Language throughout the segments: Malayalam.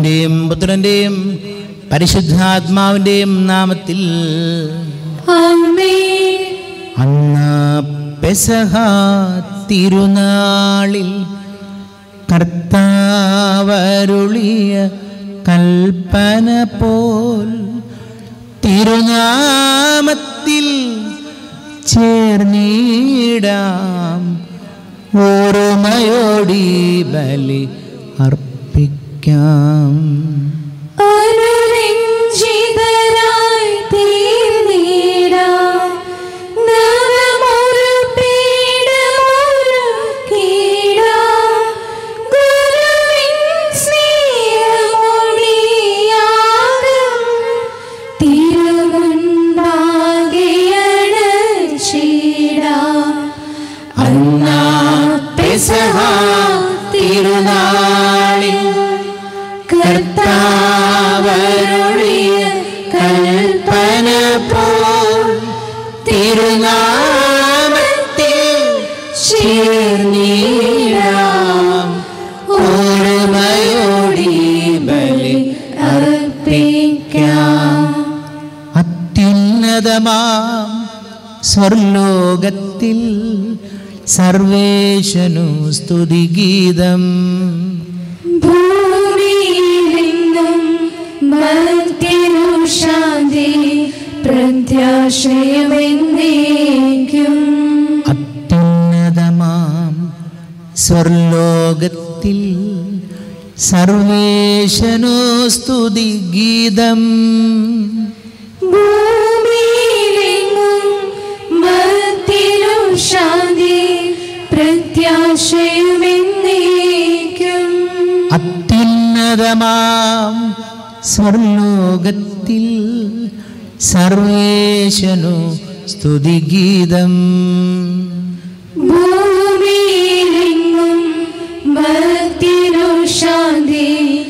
പിതാവിൻ്റെയും പുത്രൻ്റെയും പരിശുദ്ധാത്മാവിൻ്റെയും നാമത്തിൽ ആമേൻ അന്ന് പെസഹ തിരുനാളിൽ കർത്താവരുളിയ കൽപ്പന പോൽ തിരുനാമത്തിൽ ചേർന്നിടാം ഓർമ്മയോടി ബലി അർപ്പിക്കാം അനുരഞ്ജിതരായി തീർന്നിടാം നവമൊരു പീഠമൊരുക്കിടാം ഗുരുവിൻ സ്നേഹമൊടിയാകും തിരുമുൻപാകെയണച്ചിടാം അന്നാ പെസഹ തിരുനാളിൽ കർത്താവരുളിയ കൽപ്പന പോൽ തിരുനാമത്തിൽ ചേർന്നിടാം ഓർമ്മയോടി ബലി അർപ്പിക്കാം അത്യുന്നതമാം സ്വർലോകത്തിൽ സർവേശനു സ്തുതിഗീതം ഭൂമിയിലെങ്ങും മർത്യനു ശാന്തി പ്രത്യാശയമെന്നേക്കും അത്യുന്നതമാം സ്വർലോകത്തിൽ സർവേശനു സ്തുതിഗീതം ഭൂമിയിലെങ്ങും മർത്യനു ശാന്തി പ്രത്യാശയമെന്നേക്കും അത്യുന്നതമാം സ്വർലോകത്തിൽ സർവേശനു സ്തുതിഗീതം ഭൂമിയിലെങ്ങും മർത്യനു ശാന്തി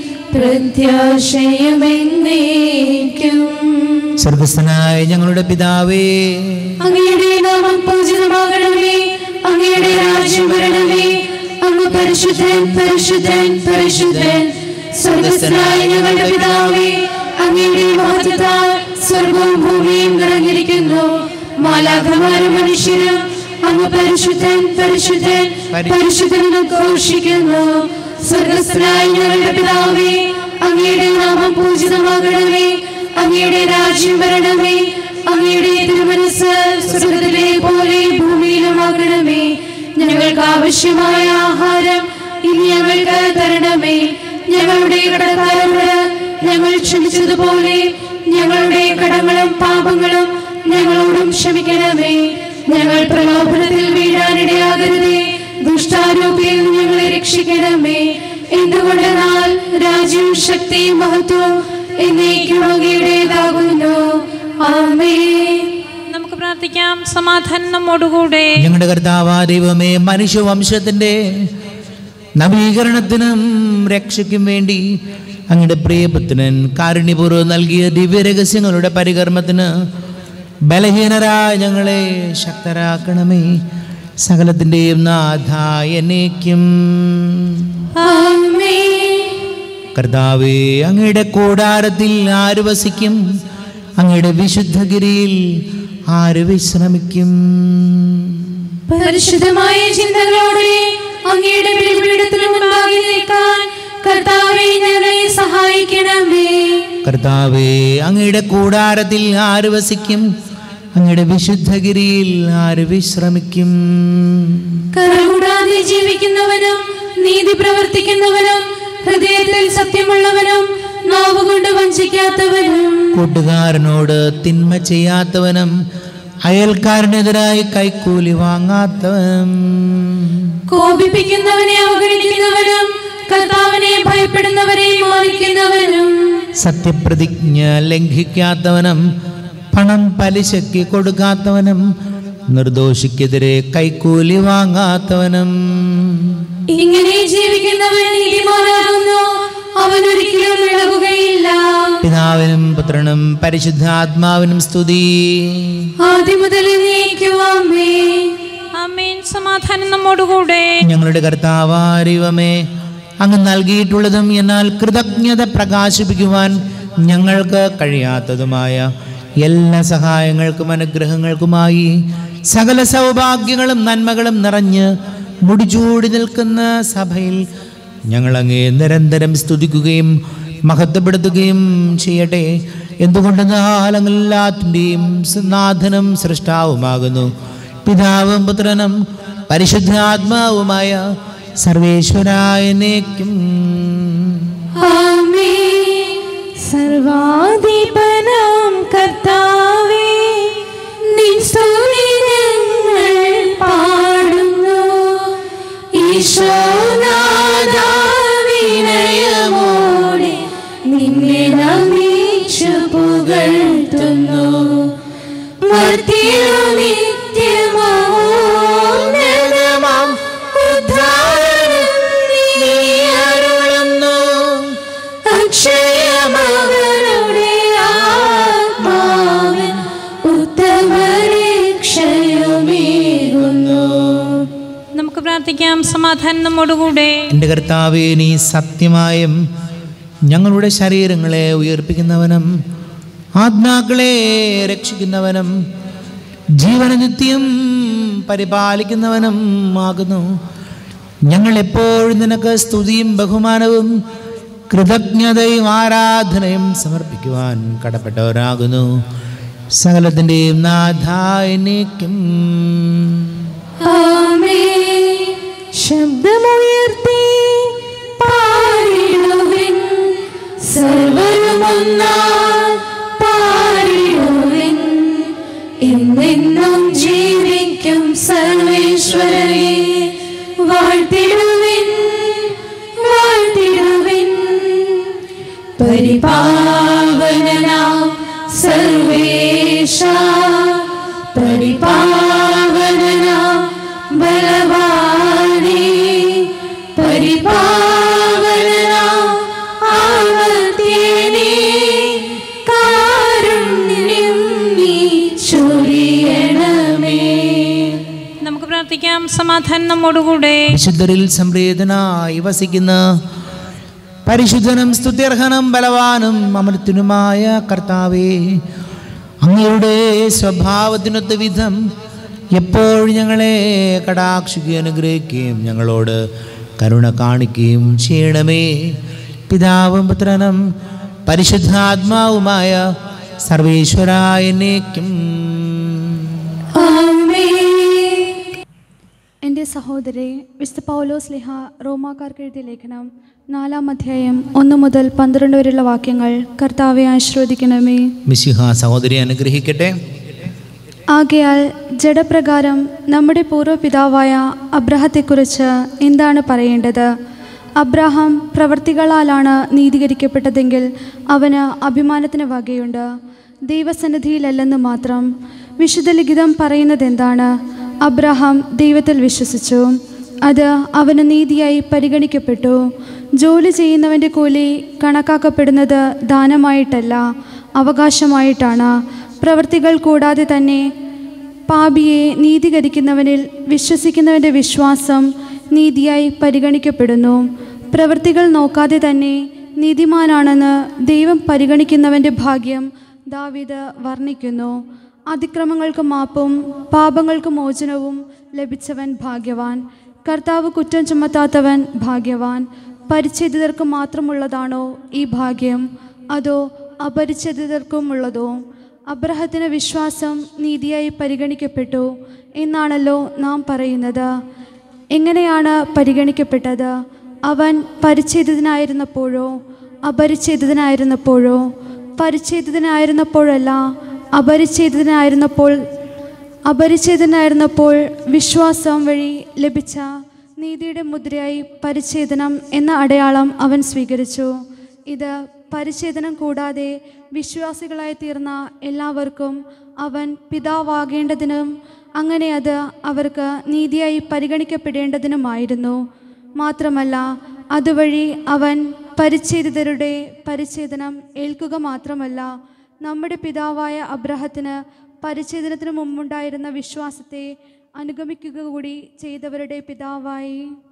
പ്രത്യാശയമെന്നേക്കും സ്വർഗസ്ഥനായ ഞങ്ങളുടെ പിതാവേ അങ്ങയുടെ നാമം പൂജിതമാകണമേ അങ്ങയുടെ രാജ്യം വരണമേ അങ്ങ് പരിശുദ്ധൻ പരിശുദ്ധൻ പരിശുദ്ധൻ സ്വർഗസ്ഥനായ ഞങ്ങളുടെ പിതാവേ അങ്ങയുടെ മഹത്വത്താൽ സ്വർഗവും ഭൂമിയും നിറഞ്ഞിരിക്കുന്നു മാലാഖമാരും മനുഷ്യരും അങ്ങ് പരിശുദ്ധൻ പരിശുദ്ധൻ പരിശുദ്ധനും ഘോഷിക്കുന്നു സ്വർഗസ്ഥനായ ഞങ്ങളുടെ പിതാവേ അങ്ങയുടെ നാമം പൂജിതമാകണമേ അങ്ങയുടെ രാജ്യം വരണമേ അങ്ങയുടെ തിരുമനസ് സ്വർഗത്തിലെ പോലെ ഭൂമിയിലുമാകണമേ ഞങ്ങൾക്ക് ആവശ്യമായ ആഹാരം ഇനി ഞങ്ങൾക്ക് തരണമേ ഞങ്ങളുടെ കടക്കാരോട് ഞങ്ങൾ ക്ഷമിച്ചതുപോലെ ഞങ്ങളുടെ കടങ്ങളും പാപങ്ങളും ഞങ്ങളോടും ക്ഷമിക്കണമേ ഞങ്ങൾ പ്രലോഭനത്തിൽ വീഴാനിടയാകരുതേ ദുഷ്ടാരൂപിയിൽ നിന്ന് ഞങ്ങളെ രക്ഷിക്കണമേ എന്തുകൊണ്ടെന്നാൽ രാജ്യവും ശക്തിയും മഹത്വവും എന്നേക്കും അങ്ങയുടേതാകുന്നു ആമേ നമുക്ക് പ്രാർത്ഥിക്കാം സമാധാനം നമ്മോടുകൂടെ ഞങ്ങളുടെ കർത്താവാ ദൈവമേ മനുഷ്യവംശത്തിൻ്റെ നവീകരണത്തിനും രക്ഷയ്ക്കും വേണ്ടി അങ്ങയുടെ പ്രിയപുത്രൻ കാരുണ്യപൂർവ്വം നൽകിയ ദിവ്യരഹസ്യങ്ങളുടെ പരികർമ്മത്തിന് ബലഹീനരായ ഞങ്ങളെ ശക്തരാക്കണമേ സകലത്തിൻ്റെയും നാഥായനേക്കും ആമേ കർത്താവേ അങ്ങയുടെ കൂടാരത്തിൽ ആര് വസിക്കും അങ്ങയുടെ വിശുദ്ധഗിരിയിൽ ആര് വിശ്രമിക്കും പരിശുദ്ധമായ ചിന്തകളോടെ അങ്ങയുടെ ബലിപീഠത്തിന് മുൻപാകെ നിൽക്കാൻ കർത്താവെ ഞങ്ങളെ സഹായിക്കണമേ കർത്താവേ അങ്ങയുടെ കൂടാരത്തിൽ ആര് വസിക്കും അങ്ങയുടെ വിശുദ്ധഗിരിയിൽ ആര് വിശ്രമിക്കും കരകൂടാതെ ജീവിക്കുന്നവനും നീതി പ്രവർത്തിക്കുന്നവനും ഹൃദയത്തിൽ സത്യമുള്ളവനും നാവുകൊണ്ട് വഞ്ചിക്കാത്തവനും കൂട്ടുകാരനോട് തിന്മ ചെയ്യാത്തവനും അയൽക്കാരനെതിരായി കൈക്കൂലി വാങ്ങാത്തവനും കോപിപ്പിക്കുന്നവനെ അവഗണിക്കുന്നവനും കർത്താവിനെ ഭയപ്പെടുന്നവരെ മാനിക്കുന്നവനും സത്യപ്രതിജ്ഞ ലംഘിക്കാത്തവനും പണം പലിശയ്ക്ക് കൊടുക്കാത്തവനും നിർദോഷിക്കെതിരെ കൈക്കൂലി വാങ്ങാത്തവനും ഇങ്ങനെ ജീവിക്കുന്നവൻ നീതിമാനാകുന്നു അവൻ ഒരിക്കലും ഇളകുകയില്ല പിതാവിനും പുത്രനും പരിശുദ്ധാത്മാവിനും സ്തുതി ആദ്യം മുതൽ നീക്കുവാമേ ആമേൻ സമാധാനം നമ്മോടുകൂടെ ഞങ്ങളുടെ കർത്താവാരിവമേ അങ്ങ് നൽകിയിട്ടുള്ളതും എന്നാൽ കൃതജ്ഞത പ്രകാശിപ്പിക്കുവാൻ ഞങ്ങൾക്ക് കഴിയാത്തതുമായ എല്ലാ സഹായങ്ങൾക്കും അനുഗ്രഹങ്ങൾക്കുമായി സകല സൗഭാഗ്യങ്ങളും നന്മകളും നിറഞ്ഞ് മുടിചൂടി നിൽക്കുന്ന സഭയിൽ ഞങ്ങളങ്ങേ നിരന്തരം സ്തുതിക്കുകയും മഹത്വപ്പെടുത്തുകയും ചെയ്യട്ടെ എന്തുകൊണ്ടെന്നാൽ അങ്ങ് എല്ലാത്തിൻ്റെയും നാഥനും സൃഷ്ടാവുമാകുന്നു പിതാവും പുത്രനും പരിശുദ്ധാത്മാവുമായ സർവേശ്വരായനേക്കും ആമേൻ. സർവാധിപനാം കർത്താവേ നിൻ സ്തുതി ഞങ്ങൾ പാടുന്നു ഈശോനാഥാ വിനയമോടെ നിന്നെ നമിച്ചു പുകഴ്ത്തുന്നു മർത്തിയോ നിത്യമോന്നതമാം ഉദ്ധാരണം നീ അരുളുന്നു അക്ഷയമവരുടെ ആത്മാവിൻ ഉത്തമരക്ഷയുമേകുന്നു നമുക്ക് പ്രാർത്ഥിക്കാം സമാധാനം നമ്മോടുകൂടെ എൻ്റെ കർത്താവേ നീ സത്യമായും ഞങ്ങളുടെ ശരീരങ്ങളെ ഉയർപ്പിക്കുന്നവനും ആത്മാക്കളെ രക്ഷിക്കുന്നവനും ജീവനനിത്യം പരിപാലിക്കുന്നവനും ആകുന്നു ഞങ്ങൾ എപ്പോഴും നിനക്ക് സ്തുതിയും ബഹുമാനവും കൃതജ്ഞതയും ആരാധനയും സമർപ്പിക്കുവാൻ കടപ്പെട്ടവരാകുന്നു സകലത്തിൻ്റെയും നാഥായനേക്കും ആമേൻ. ശബ്ദമുയർത്തി പാടിടുവിൻ സർവരുമൊന്നായി പാടിടുവിൻ എന്നെന്നും ജീവിക്കും സർവേശ്വരനെ വാഴ്ത്തിടുവിൻ വാഴ്ത്തിടുവിൻ പരിപാവനാം സർവേശ പരിപാവനാം ബലവാനേ പരിപാവനാം ആമർത്യനേ കാരുണ്യം നീ ചൊരിയണമേ നമുക്ക് പ്രാർത്ഥിക്കാം സമാധാനം നമ്മോടുകൂടെ വിശുദ്ധരിൽ സംപ്രീതനായി വസിക്കുന്ന പരിശുദ്ധനും സ്തുത്യർഹനും ബലവാനും അമൃത്തിനുമായ കർത്താവേ അങ്ങയുടെ സ്വഭാവത്തിനൊത്ത വിധം എപ്പോഴും ഞങ്ങളെ കടാക്ഷിക്കുകയും അനുഗ്രഹിക്കുകയും ഞങ്ങളോട് കരുണ കാണിക്കുകയും ചെയ്യണമേ പിതാവും പുത്രനും പരിശുദ്ധാത്മാവുമായ സർവേശ്വരായനേക്കും എൻ്റെ സഹോദരെ വിശുദ്ധ പൗലോസ് ലിഹ റോമാക്കാർക്ക് എഴുതിയ ലേഖനം നാലാം അധ്യായം ഒന്ന് മുതൽ പന്ത്രണ്ട് വരെയുള്ള വാക്യങ്ങൾ കർത്താവെ ആശ്രവദിക്കണമേ മിശിഹ സഹോദരി അനുഗ്രഹിക്കട്ടെ ആകയാൽ ജഡപ്രകാരം നമ്മുടെ പൂർവ്വപിതാവായ അബ്രഹത്തെക്കുറിച്ച് എന്താണ് പറയേണ്ടത് അബ്രഹാം പ്രവർത്തികളാലാണ് നീതീകരിക്കപ്പെട്ടതെങ്കിൽ അവന് അഭിമാനത്തിന് വകയുണ്ട് ദൈവസന്നിധിയിലല്ലെന്ന് മാത്രം വിശുദ്ധ ലിഖിതം പറയുന്നത് എന്താണ് അബ്രഹാം ദൈവത്തിൽ വിശ്വസിച്ചു അത് അവന് നീതിയായി പരിഗണിക്കപ്പെട്ടു ജോലി ചെയ്യുന്നവൻ്റെ കൂലി കണക്കാക്കപ്പെടുന്നത് ദാനമായിട്ടല്ല അവകാശമായിട്ടാണ് പ്രവൃത്തികൾ കൂടാതെ തന്നെ പാപിയെ നീതീകരിക്കുന്നവനിൽ വിശ്വസിക്കുന്നവൻ്റെ വിശ്വാസം നീതിയായി പരിഗണിക്കപ്പെടുന്നു പ്രവൃത്തികൾ നോക്കാതെ തന്നെ നീതിമാനാണെന്ന് ദൈവം പരിഗണിക്കുന്നവൻ്റെ ഭാഗ്യം ദാവീദ് വർണ്ണിക്കുന്നു അതിക്രമങ്ങൾക്ക് മാപ്പും പാപങ്ങൾക്ക് മോചനവും ലഭിച്ചവൻ ഭാഗ്യവാൻ കർത്താവ് കുറ്റം ചുമത്താത്തവൻ ഭാഗ്യവാൻ പരിച്ഛേദിതർക്ക് മാത്രമുള്ളതാണോ ഈ ഭാഗ്യം അതോ അപരിച്ഛേദിതർക്കും ഉള്ളതോ അബ്രഹത്തിന് വിശ്വാസം നീതിയായി പരിഗണിക്കപ്പെട്ടു എന്നാണല്ലോ നാം പറയുന്നത് എങ്ങനെയാണ് പരിഗണിക്കപ്പെട്ടത് അവൻ പരിച്ഛേദിതനായിരുന്നപ്പോഴോ അപരിച്ഛേദിതനായിരുന്നപ്പോഴോ പരിച്ഛേദിതനായിരുന്നപ്പോഴല്ല അപരിച്ഛേദിതനായിരുന്നപ്പോൾ അപരിച്ഛേദനായിരുന്നപ്പോൾ വിശ്വാസം വഴി ലഭിച്ച നീതിയുടെ മുദ്രയായി പരിച്ഛേദനം എന്ന അടയാളം അവൻ സ്വീകരിച്ചു ഇത് പരിച്ഛേദനം കൂടാതെ വിശ്വാസികളായി തീർന്ന എല്ലാവർക്കും അവൻ പിതാവാകേണ്ടതിനും അങ്ങനെ അത് അവർക്ക് നീതിയായി പരിഗണിക്കപ്പെടേണ്ടതിനുമായിരുന്നു മാത്രമല്ല അതുവഴി അവൻ പരിച്ഛേദിതരുടെ പരിച്ഛേദനം ഏൽക്കുക മാത്രമല്ല നമ്മുടെ പിതാവായ അബ്രഹത്തിന് പരിച്ഛേദനത്തിന് മുമ്പുണ്ടായിരുന്ന വിശ്വാസത്തെ അനുഗമിക്കുക കൂടി ചെയ്തവരുടെ പിതാവായി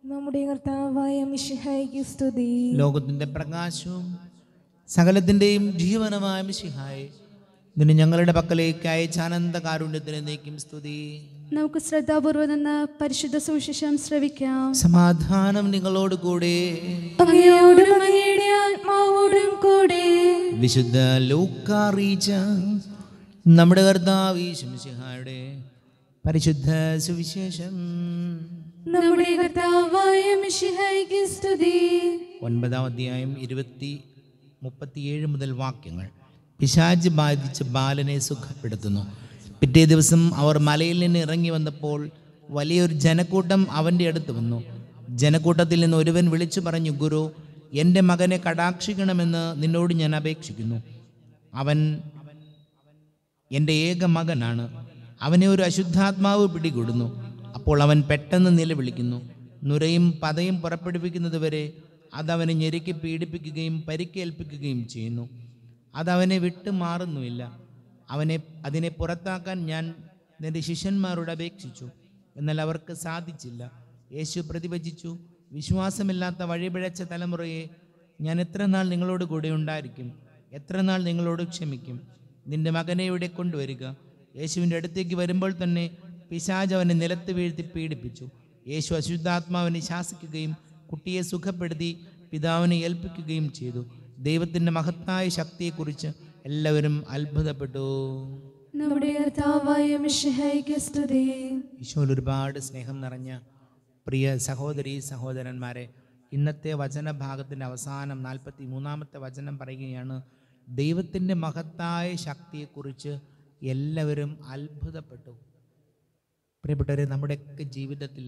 നമ്മുടെ കർത്താവായ മിശിഹായിക്ക് സ്തുതി ലോകത്തിൻ്റെ പ്രകാശവും സകലത്തിൻ്റെയും ജീവനമായ മിശിഹായെ ഇതിന് ഞങ്ങളുടെ പക്കലേക്ക് അയച്ച അനന്ത കാരുണ്യത്തിന് നീക്കും സ്തുതി നമുക്ക് ശ്രദ്ധാപൂർവം നിന്ന് പരിശുദ്ധ സുവിശേഷം ശ്രവിക്കാം സമാധാനം നിങ്ങളോട് കൂടെ അങ്ങയോടും അങ്ങയുടെ ആത്മാവോടും കൂടെ വിശുദ്ധ ലൂക്കാറീച്ച നമ്മുടെ കർത്താവ് ശംസിഹായുടെ പരിശുദ്ധ സുവിശേഷം നമ്മുടെ കർത്താവായ മിശിഹായിക്ക് സ്തുതി ഒൻപതാം അധ്യായം ഇരുപത്തി മുപ്പത്തിയേഴ് മുതൽ വാക്യങ്ങൾ പിശാജ് ബാധിച്ച് ബാലനെ സുഖപ്പെടുത്തുന്നു പിറ്റേ ദിവസം അവർ മലയിൽ നിന്ന് ഇറങ്ങി വന്നപ്പോൾ വലിയൊരു ജനക്കൂട്ടം അവൻ്റെ അടുത്ത് വന്നു ജനക്കൂട്ടത്തിൽ നിന്ന് ഒരുവൻ വിളിച്ചു പറഞ്ഞു ഗുരു എൻ്റെ മകനെ കടാക്ഷിക്കണമെന്ന് നിന്നോട് ഞാൻ അപേക്ഷിക്കുന്നു അവൻ എൻ്റെ ഏക മകനാണ് അവനെ ഒരു അശുദ്ധാത്മാവ് പിടികൂടുന്നു അപ്പോൾ അവൻ പെട്ടെന്ന് നിലവിളിക്കുന്നു നുരയും പതയും പുറപ്പെടുവിക്കുന്നത് വരെ അതവനെ ഞെരുക്കി പീഡിപ്പിക്കുകയും പരിക്കേൽപ്പിക്കുകയും ചെയ്യുന്നു അതവനെ വിട്ടു മാറുന്നുമില്ല അവനെ അതിനെ പുറത്താക്കാൻ ഞാൻ നിന്റെ ശിഷ്യന്മാരോട് അപേക്ഷിച്ചു എന്നാൽ അവർക്ക് സാധിച്ചില്ല യേശു പ്രതിഭജിച്ചു വിശ്വാസമില്ലാത്ത വഴിപിഴച്ച തലമുറയെ ഞാൻ എത്ര നാൾ നിങ്ങളോട് കൂടെ ഉണ്ടായിരിക്കും എത്ര നാൾ നിങ്ങളോട് ക്ഷമിക്കും നിന്റെ മകനെ ഇവിടെ കൊണ്ടുവരിക യേശുവിൻ്റെ അടുത്തേക്ക് വരുമ്പോൾ തന്നെ പിശാജ് അവനെ നിലത്ത് വീഴ്ത്തി പീഡിപ്പിച്ചു യേശു അശുദ്ധാത്മാവിനെ ശാസിക്കുകയും കുട്ടിയെ സുഖപ്പെടുത്തി പിതാവിനെ ഏൽപ്പിക്കുകയും ചെയ്തു ദൈവത്തിൻ്റെ മഹത്തായ ശക്തിയെക്കുറിച്ച് എല്ലാവരും അത്ഭുതപ്പെട്ടു നമ്മുടെ കർത്താവായ മിശിഹായിക്ക് സ്തുതി ഈശോയിൽ ഒരുപാട് സ്നേഹം നിറഞ്ഞ പ്രിയ സഹോദരി സഹോദരന്മാരെ ഇന്നത്തെ വചനഭാഗത്തിൻ്റെ അവസാനം നാൽപ്പത്തി മൂന്നാമത്തെ വചനം പറയുകയാണ് ദൈവത്തിൻ്റെ മഹത്തായ ശക്തിയെക്കുറിച്ച് എല്ലാവരും അത്ഭുതപ്പെട്ടു പ്രിയപ്പെട്ടവരെ നമ്മുടെയൊക്കെ ജീവിതത്തിൽ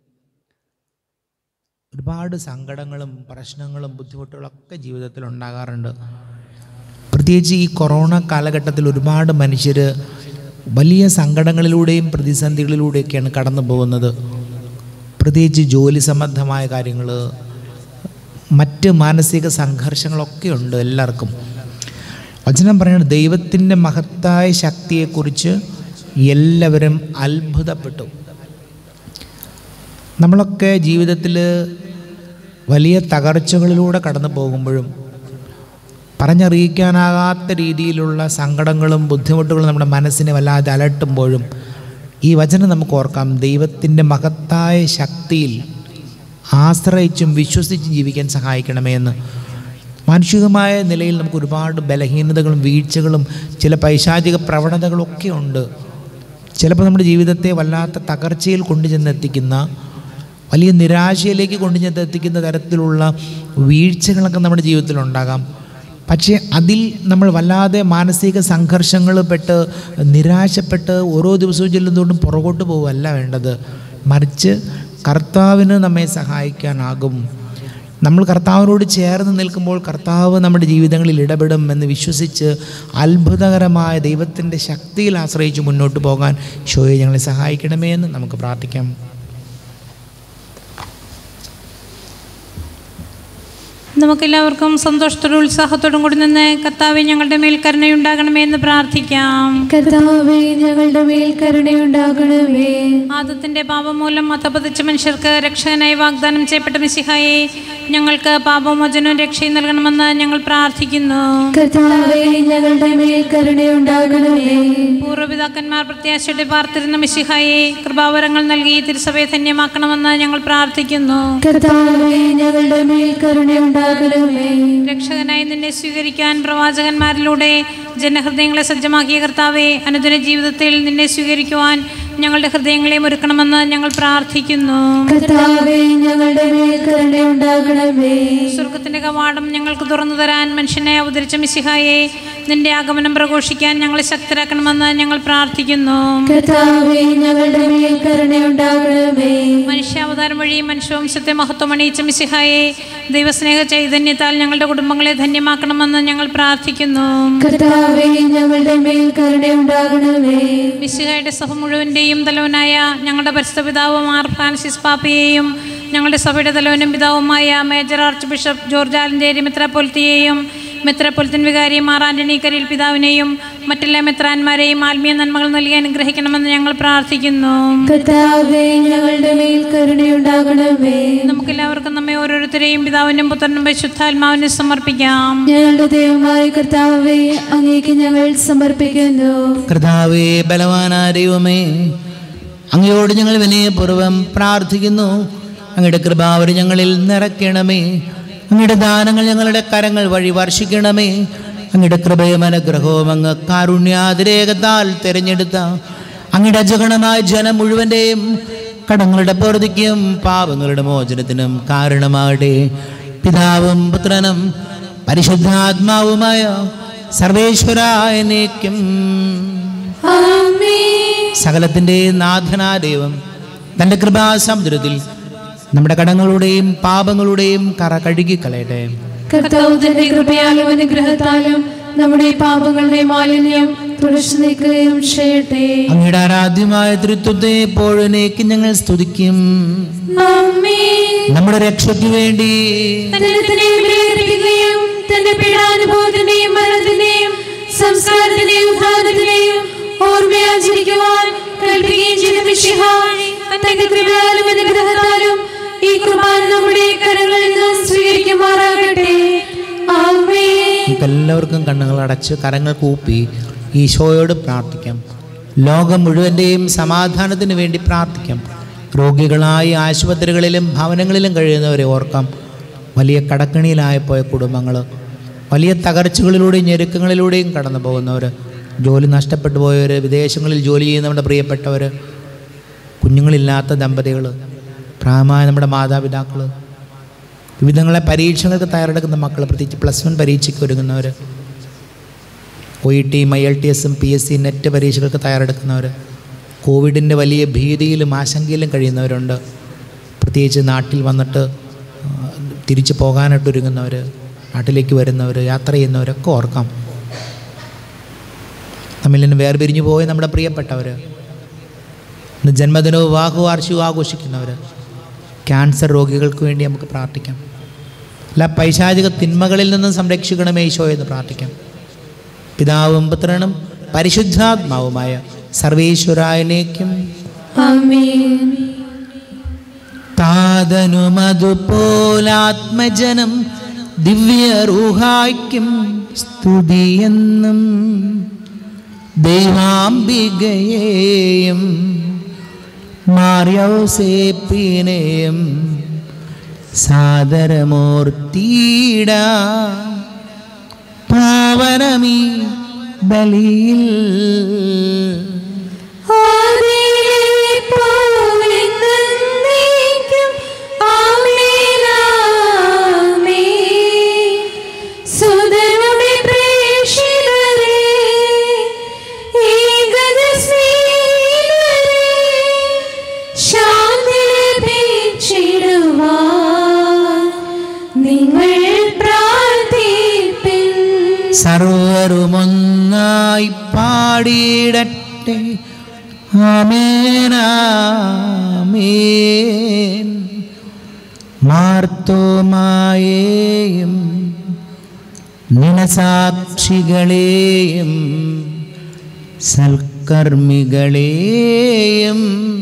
ഒരുപാട് സങ്കടങ്ങളും പ്രശ്നങ്ങളും ബുദ്ധിമുട്ടുകളൊക്കെ ജീവിതത്തിൽ ഉണ്ടാകാറുണ്ട് പ്രത്യേകിച്ച് ഈ കൊറോണ കാലഘട്ടത്തിൽ ഒരുപാട് മനുഷ്യർ വലിയ സങ്കടങ്ങളിലൂടെയും പ്രതിസന്ധികളിലൂടെയൊക്കെയാണ് കടന്നു പോകുന്നത് പ്രത്യേകിച്ച് ജോലി സംബന്ധമായ കാര്യങ്ങൾ മറ്റ് മാനസിക സംഘർഷങ്ങളൊക്കെ ഉണ്ട് എല്ലാവർക്കും വചനം പറയുന്നത് ദൈവത്തിൻ്റെ മഹത്തായ ശക്തിയെക്കുറിച്ച് എല്ലാവരും അത്ഭുതപ്പെട്ടു നമ്മളൊക്കെ ജീവിതത്തിൽ വലിയ തകർച്ചകളിലൂടെ കടന്നു പോകുമ്പോഴും പറഞ്ഞറിയിക്കാനാകാത്ത രീതിയിലുള്ള സങ്കടങ്ങളും ബുദ്ധിമുട്ടുകളും നമ്മുടെ മനസ്സിനെ വല്ലാതെ അലട്ടുമ്പോഴും ഈ വചനം നമുക്ക് ഓർക്കാം ദൈവത്തിൻ്റെ മഹത്തായ ശക്തിയിൽ ആശ്രയിച്ചും വിശ്വസിച്ചും ജീവിക്കാൻ സഹായിക്കണമേ എന്ന് മാനുഷികമായ നിലയിൽ നമുക്ക് ഒരുപാട് ബലഹീനതകളും വീഴ്ചകളും ചില പൈശാചിക പ്രവണതകളൊക്കെ ഉണ്ട് ചിലപ്പോൾ നമ്മുടെ ജീവിതത്തെ വല്ലാത്ത തകർച്ചയിൽ കൊണ്ടുചെന്നെത്തിക്കുന്ന വലിയ നിരാശയിലേക്ക് കൊണ്ടുചെന്നെത്തിക്കുന്ന തരത്തിലുള്ള വീഴ്ചകളൊക്കെ നമ്മുടെ ജീവിതത്തിലുണ്ടാകാം പക്ഷേ അതിൽ നമ്മൾ വല്ലാതെ മാനസിക സംഘർഷങ്ങൾ പെട്ട് നിരാശപ്പെട്ട് ഓരോ ദിവസവും ചെല്ലുന്നതുകൊണ്ടും പുറകോട്ട് പോവുകയല്ല വേണ്ടത് മറിച്ച് കർത്താവിന് നമ്മെ സഹായിക്കാനാകും നമ്മൾ കർത്താവിനോട് ചേർന്ന് നിൽക്കുമ്പോൾ കർത്താവ് നമ്മുടെ ജീവിതങ്ങളിൽ ഇടപെടും എന്ന് വിശ്വസിച്ച് അത്ഭുതകരമായ ദൈവത്തിൻ്റെ ശക്തിയിൽ ആശ്രയിച്ച് മുന്നോട്ട് പോകാൻ ഷോയെ ഞങ്ങളെ സഹായിക്കണമേ എന്ന് നമുക്ക് പ്രാർത്ഥിക്കാം നമുക്കെല്ലാവർക്കും സന്തോഷത്തോടും ഉത്സാഹത്തോടും കൂടി നിന്ന് കർത്താവെ ഞങ്ങളുടെ മേൽ കരുണയുണ്ടാകണമേ എന്ന് പ്രാർത്ഥിക്കാം കർത്താവേ ഞങ്ങളുടെ മേൽ കരുണയുണ്ടാകണമേ ആദത്തിന്റെ പാപം മൂലം മതപതിച്ച മനുഷ്യർക്ക് രക്ഷകനായി വാഗ്ദാനം ചെയ്യപ്പെട്ട മിശിഹായെ ഞങ്ങൾക്ക് പാപമോചനവും രക്ഷയും നൽകണമെന്ന് ഞങ്ങൾ പ്രാർത്ഥിക്കുന്നു കർത്താവേ ഞങ്ങളുടെ മേൽ കരുണയുണ്ടാകണമേ പൂർവ്വപിതാക്കന്മാർ പ്രത്യാശയുടെ പാർത്തിരുന്ന മിശിഹായെ കൃപാവരങ്ങൾ നൽകി തിരുസഭയെ ധന്യമാക്കണമെന്ന് ഞങ്ങൾ പ്രാർത്ഥിക്കുന്നു കർത്താവേ ഞങ്ങളുടെ മേൽ കരുണയുണ്ടാകണമേ രക്ഷകനായി നിന്നെ സ്വീകരിക്കാൻ പ്രവാചകന്മാരിലൂടെ ജനഹൃദയങ്ങളെ സജ്ജമാക്കിയ കർത്താവെ അനുദിന ജീവിതത്തിൽ നിന്നെ സ്വീകരിക്കുവാൻ ഞങ്ങളുടെ ഹൃദയങ്ങളെ ഒരുക്കണമെന്ന് ഞങ്ങൾ പ്രാർത്ഥിക്കുന്നു കർത്താവേ ഞങ്ങളുടെ മേൽ കരുണയുണ്ടാകണമേ സ്വർഗത്തിന്റെ കവാടം ഞങ്ങൾക്ക് തുറന്നു തരാൻ മനുഷ്യനെ അവതരിച്ച മിശിഹായെ നിന്റെ ആഗമനം പ്രഘോഷിക്കാൻ ഞങ്ങളെ ശക്തരാക്കണമെന്ന് ഞങ്ങൾ പ്രാർത്ഥിക്കുന്നു കർത്താവേ ഞങ്ങളുടെ മേൽ കരുണയുണ്ടാകണമേ മനുഷ്യാവതാരം വഴി മനുഷ്യവംശത്തെ മഹത്വം അണിയിച്ച മിശിഹായെ ദൈവസ്നേഹ ചൈതന്യത്താൽ ഞങ്ങളുടെ കുടുംബങ്ങളെ ധന്യമാക്കണമെന്ന് ഞങ്ങൾ പ്രാർത്ഥിക്കുന്നു കർത്താവേ ഞങ്ങളുടെ മേൽ കരുണയുണ്ടാകണമേ മിശിഹായുടെ സഭ മുഴുവൻ്റെയും തലവനായ ഞങ്ങളുടെ പരിസ്ഥ പിതാവ് മാർ ഫ്രാൻസിസ് പാപ്പയെയും ഞങ്ങളുടെ സഭയുടെ തലവനും പിതാവുമായ major archbishop George Alencherry മിത്രപോലത്തെയും മെത്രപ്പൊലത്തൻ വികാരി മാറാൻ്റണി കരിൽ പിതാവിനെയും മറ്റെല്ലാ മെത്രാന്മാരെയും ആത്മീയ നന്മകൾ നൽകി അനുഗ്രഹിക്കണമെന്ന് ഞങ്ങൾ പ്രാർത്ഥിക്കുന്നു കർത്താവേ ഞങ്ങളുടെ മേൽ കരുണയുണ്ടാകണമേ നമുക്കെല്ലാവർക്കും നമ്മെ ഓരോരുത്തരെയും പിതാവിനും പുത്രനും പരിശുദ്ധാത്മാവിനും സമർപ്പിക്കാം ഞങ്ങളുടെ ദൈവമായ കർത്താവേ അങ്ങേക്ക് ഞങ്ങൾ സമർപ്പിക്കുന്നു കർത്താവേ ബലവാനായ ദൈവമേ അങ്ങയോട് ഞങ്ങൾ വിനയപൂർവ്വം പ്രാർത്ഥിക്കുന്നു അങ്ങയുടെ കൃപാവരി ഞങ്ങളിൽ നിറയ്ക്കണമേ അങ്ങയുടെ ദാനങ്ങൾ ഞങ്ങളുടെ കരങ്ങൾ വഴി വർഷിക്കണമേ അങ്ങയുടെ കൃപയും അനുഗ്രഹവും അങ്ങ് കാരുണ്യാതിരേകത്താൽ തിരഞ്ഞെടുത്ത അങ്ങയുടെ അജഗണമായ ജനം മുഴുവൻ്റെയും കടങ്ങളുടെ പൊറുതിക്കും പാപങ്ങളുടെ മോചനത്തിനും കാരണമാകട്ടെ പിതാവും പുത്രനും പരിശുദ്ധാത്മാവുമായ സർവേശ്വരായ നീക്കും ആമേൻ സകലത്തിൻ്റെ നാഥനാ ദൈവം തൻ്റെ കൃപാസമുദ്രത്തിൽ നമ്മുടെ കടങ്ങളുടെയും പാപങ്ങളുടെയും കറ കഴുകിക്കളയട്ടെ കർത്താവ് തന്റെ കൃപയാലും അനുഗ്രഹത്താലും നമ്മുടെ പാപങ്ങളുടെ മാലിന്യം തുടച്ചു നീക്കുകയും ചെയ്യട്ടെ അങ്ങയുടെ ആരാധ്യമായ തൃത്വത്തെ എപ്പോഴേക്ക് ഞങ്ങൾ സ്തുതിക്കും ആമേൻ നമ്മുടെ രക്ഷയ്ക്ക് വേണ്ടി തന്നെ തന്നെ പ്രേരിപ്പിക്കുകയും തന്റെ പീഡാനുഭവത്തിന്റെയും മരണത്തിന്റെയും സംസ്കാരത്തിന്റെയും ഉദ്ധാനത്തിന്റെയും ഓർമ്മയാചരിക്കുവാൻ കൽപ്പിക്കുകയും ചെയ്ത മിശിഹ തന്റെ കൃപയാലും അനുഗ്രഹത്താലും ഈ കുർബാന നമ്മുടെ കരങ്ങളിൽ നിന്ന് സ്വീകരിക്കുമാറാകട്ടെ ആമേൻ നമുക്ക് എല്ലാവർക്കും കണ്ണുകൾ അടച്ച് കരങ്ങൾ കൂപ്പി ഈശോയോട് പ്രാർത്ഥിക്കാം ലോകം മുഴുവൻ്റെയും സമാധാനത്തിന് വേണ്ടി പ്രാർത്ഥിക്കാം രോഗികളായി ആശുപത്രികളിലും ഭവനങ്ങളിലും കഴിയുന്നവരെ ഓർക്കാം വലിയ കടക്കണിയിലായിപ്പോയ കുടുംബങ്ങൾ വലിയ തകർച്ചകളിലൂടെയും ഞെരുക്കങ്ങളിലൂടെയും കടന്നു പോകുന്നവർ ജോലി നഷ്ടപ്പെട്ടു പോയവർ വിദേശങ്ങളിൽ ജോലി ചെയ്യുന്ന നമ്മുടെ പ്രിയപ്പെട്ടവർ കുഞ്ഞുങ്ങളില്ലാത്ത ദമ്പതികൾ പ്രായമായ നമ്മുടെ മാതാപിതാക്കൾ വിവിധങ്ങളെ പരീക്ഷകൾക്ക് തയ്യാറെടുക്കുന്ന മക്കൾ പ്രത്യേകിച്ച് പ്ലസ് വൺ പരീക്ഷയ്ക്ക് ഒരുങ്ങുന്നവർ ഒ ഇ ടിയും ഐ എൽ ടി എസും പി എസ് സി നെറ്റ് പരീക്ഷകൾക്ക് തയ്യാറെടുക്കുന്നവർ കോവിഡിൻ്റെ വലിയ ഭീതിയിലും ആശങ്കയിലും കഴിയുന്നവരുണ്ട് പ്രത്യേകിച്ച് നാട്ടിൽ വന്നിട്ട് ആ, തിരിച്ചു പോകാനായിട്ട് ഒരുങ്ങുന്നവർ നാട്ടിലേക്ക് വരുന്നവർ യാത്ര ചെയ്യുന്നവരൊക്കെ ഓർക്കാം നമ്മിൽ നിന്ന് വേർപിരിഞ്ഞു പോയ നമ്മുടെ പ്രിയപ്പെട്ടവർ ഇന്ന് ജന്മദിനവും വിവാഹ വാർഷികവും ആഘോഷിക്കുന്നവർ ക്യാൻസർ രോഗികൾക്ക് വേണ്ടി നമുക്ക് പ്രാർത്ഥിക്കാം എല്ലാ പൈശാചിക തിന്മകളിൽ നിന്നും സംരക്ഷിക്കണമേ ഈശോ എന്ന് പ്രാർത്ഥിക്കാം പിതാവും പുത്രനും പരിശുദ്ധാത്മാവുമായ സർവേശ്വരായനേക്കും ആമേൻ താതനുമതുപോലാത്മജനം ദിവ്യറൂഹായ്ക്കും സ്തുതിയെന്നും ദൈവാംബികയെയും മാറിയൗസേപ്പിനെയും സാദരമൂർത്തിയിട പാവനമീ ബലിയിൽ ആദിയിലെ പോലെ എന്നേക്കും ആമേൻ ആമേൻ സുതനുടെ പ്രേക്ഷിതരേ ഏകദസ്നേഹിതരേ ശാന്തി ലഭിച്ചിടുവാൻ നിങ്ങൾ പ്രാർത്ഥിപ്പിൻ സർവരുമൊന്നായി പാടിയിടട്ടെ ആമേനാമേൻ മാർത്തോമായേയും നിനസാക്ഷികളെയും സൽക്കർമ്മികളെയും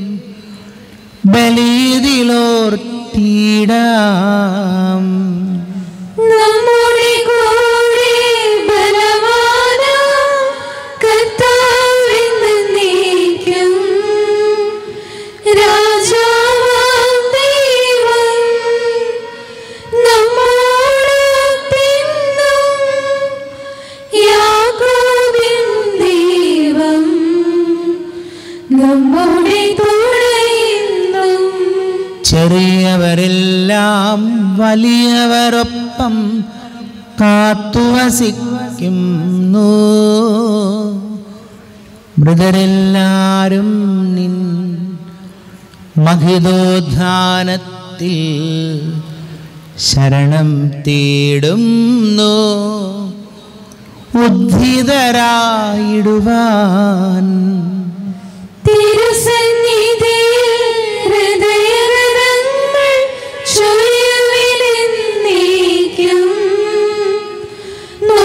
ബലിയതിലോർത്തിടാം നമ്മുടെ കൂടെ ബലവാനാം കർത്താവെന്ന് നീക്കും. രാജാവാം ദൈവം നമ്മോടൊത്തെന്നും. യാക്കോബിൻ ദൈവം നമ്മുടെ തുണയെന്നും ചെറിയവരെല്ലാം വലിയവരൊപ്പം കാത്തുവസിക്കുന്നു മൃതരെല്ലാരും നിൻ മഹിതോദ്ധാനത്തിൽ ശരണം തേടുന്നു ഉദ്ധിതരായിടുവാൻ തിരുസന്നിധിയിൽ ഹൃദയരഥങ്ങൾ ചൊരിയുവിലെന്നേക്കും.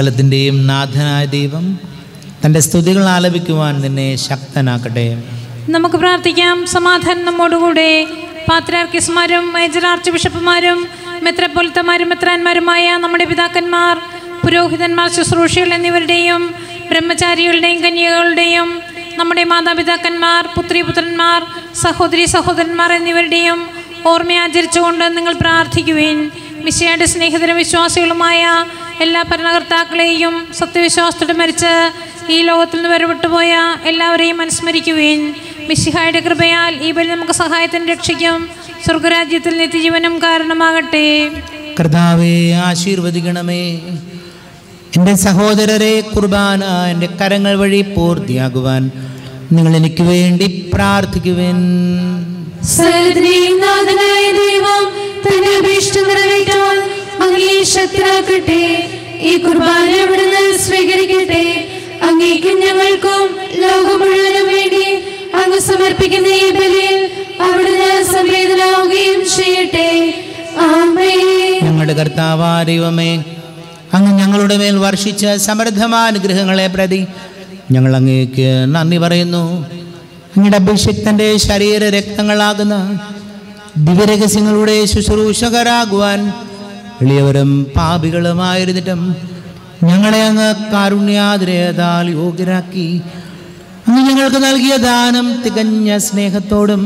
സകലത്തിൻ്റെയും നാഥനായ ദൈവം തൻ്റെ സ്തുതികൾ ആലപിക്കുവാൻ നിന്നെ ശക്തനാക്കട്ടെ നമുക്ക് പ്രാർത്ഥിക്കാം സമാധാനം നമ്മോടുകൂടെ പാത്രാർക്കിസ്മാരും മേജർ ആർച്ച് ബിഷപ്പുമാരും മെത്രപ്പൊലിത്തമാരും മെത്രാന്മാരുമായ നമ്മുടെ പിതാക്കന്മാർ പുരോഹിതന്മാർ ശുശ്രൂഷകൾ എന്നിവരുടെയും ബ്രഹ്മചാരികളുടെയും കന്യകളുടെയും നമ്മുടെ മാതാപിതാക്കന്മാർ പുത്രിപുത്രന്മാർ സഹോദരി സഹോദരന്മാർ എന്നിവരുടെയും ഓർമ്മയാചരിച്ചുകൊണ്ട് നിങ്ങൾ പ്രാർത്ഥിക്കുവിൻ മിശയുടെ സ്നേഹിതര വിശ്വാസികളുമായ എല്ലാ ഭരണകർത്താക്കളെയും സത്യവിശ്വാസത്തോടെ മരിച്ച് ഈ ലോകത്തിൽ നിന്ന് വേർപെട്ടുപോയ എല്ലാവരെയും അനുസ്മരിക്കുവിൻ മിശിഹായുടെ കൃപയാൽ ഈ ബലി നമുക്ക് സഹായത്തിന് രക്ഷിക്കും സ്വർഗരാജ്യത്തിൽ നിത്യജീവനം കാരണമാകട്ടെ കർത്താവെ ആശീർവദിക്കണമേ എൻ്റെ സഹോദരരെ കുർബാന എൻ്റെ കരങ്ങൾ വഴി പൂർത്തിയാകുവാൻ നിങ്ങൾ എനിക്ക് വേണ്ടി പ്രാർത്ഥിക്കുവിൻ സകലത്തിന്റെയും നാഥനായ ദൈവം തന്റെ അഭീഷ്ട നിറവേറ്റാൻ അങ്ങേ ശക്തരാക്കട്ടെ ഈ കുർബാന അവിടുന്ന് സ്വീകരിക്കട്ടെ അങ്ങേക്കും ഞങ്ങൾക്കും ലോകം മുഴുവനും വേണ്ടി അങ്ങ് സമർപ്പിക്കുന്ന ഈ ബലിയിൽ അവിടുന്ന് സംവേദനാവുകയും ചെയ്യട്ടെ ആമേ ഞങ്ങളുടെ കർത്താവാ ദൈവമേ അങ്ങ് ഞങ്ങളുടെ മേൽ വർഷിച്ച സമൃദ്ധമായ അനുഗ്രഹങ്ങളെ പ്രതി ഞങ്ങൾ അങ്ങേക്ക് നന്ദി പറയുന്നു അങ്ങയുടെ അഭിഷിക്തൻ്റെ ശരീര രക്തങ്ങളാകുന്ന ദിവ്യരഹസ്യങ്ങളുടെ ശുശ്രൂഷകരാകുവാൻ എളിയവരും പാപികളുമായിരുന്നിട്ടും ഞങ്ങളെ അങ്ങ് കാരുണ്യാതിരേതാൽ യോഗ്യരാക്കി അങ്ങ് ഞങ്ങൾക്ക് നൽകിയ ദാനം തികഞ്ഞ സ്നേഹത്തോടും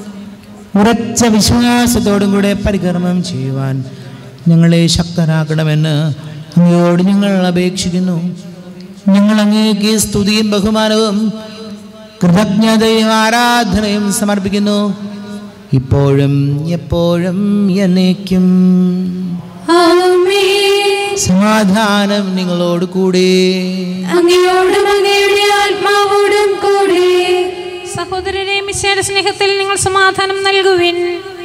ഉറച്ച വിശ്വാസത്തോടും കൂടെ പരികർമ്മം ചെയ്യുവാൻ ഞങ്ങളെ ശക്തരാക്കണമെന്ന് അങ്ങയോട് ഞങ്ങൾ അപേക്ഷിക്കുന്നു ഞങ്ങൾ അങ്ങേക്ക് സ്തുതിയും ബഹുമാനവും കൃതജ്ഞതയും ആരാധനയും സമർപ്പിക്കുന്നു ഇപ്പോഴും എപ്പോഴും എന്നേക്കും ആമേ സമാധാനം നിങ്ങളോട് കൂടെ അങ്ങയോടും അങ്ങയുടെ ആത്മാവോടും കൂടെ സഹോദരരെ മിശയുടെ സ്നേഹത്തിൽ നിങ്ങൾ സമാധാനം നൽകുവിൻ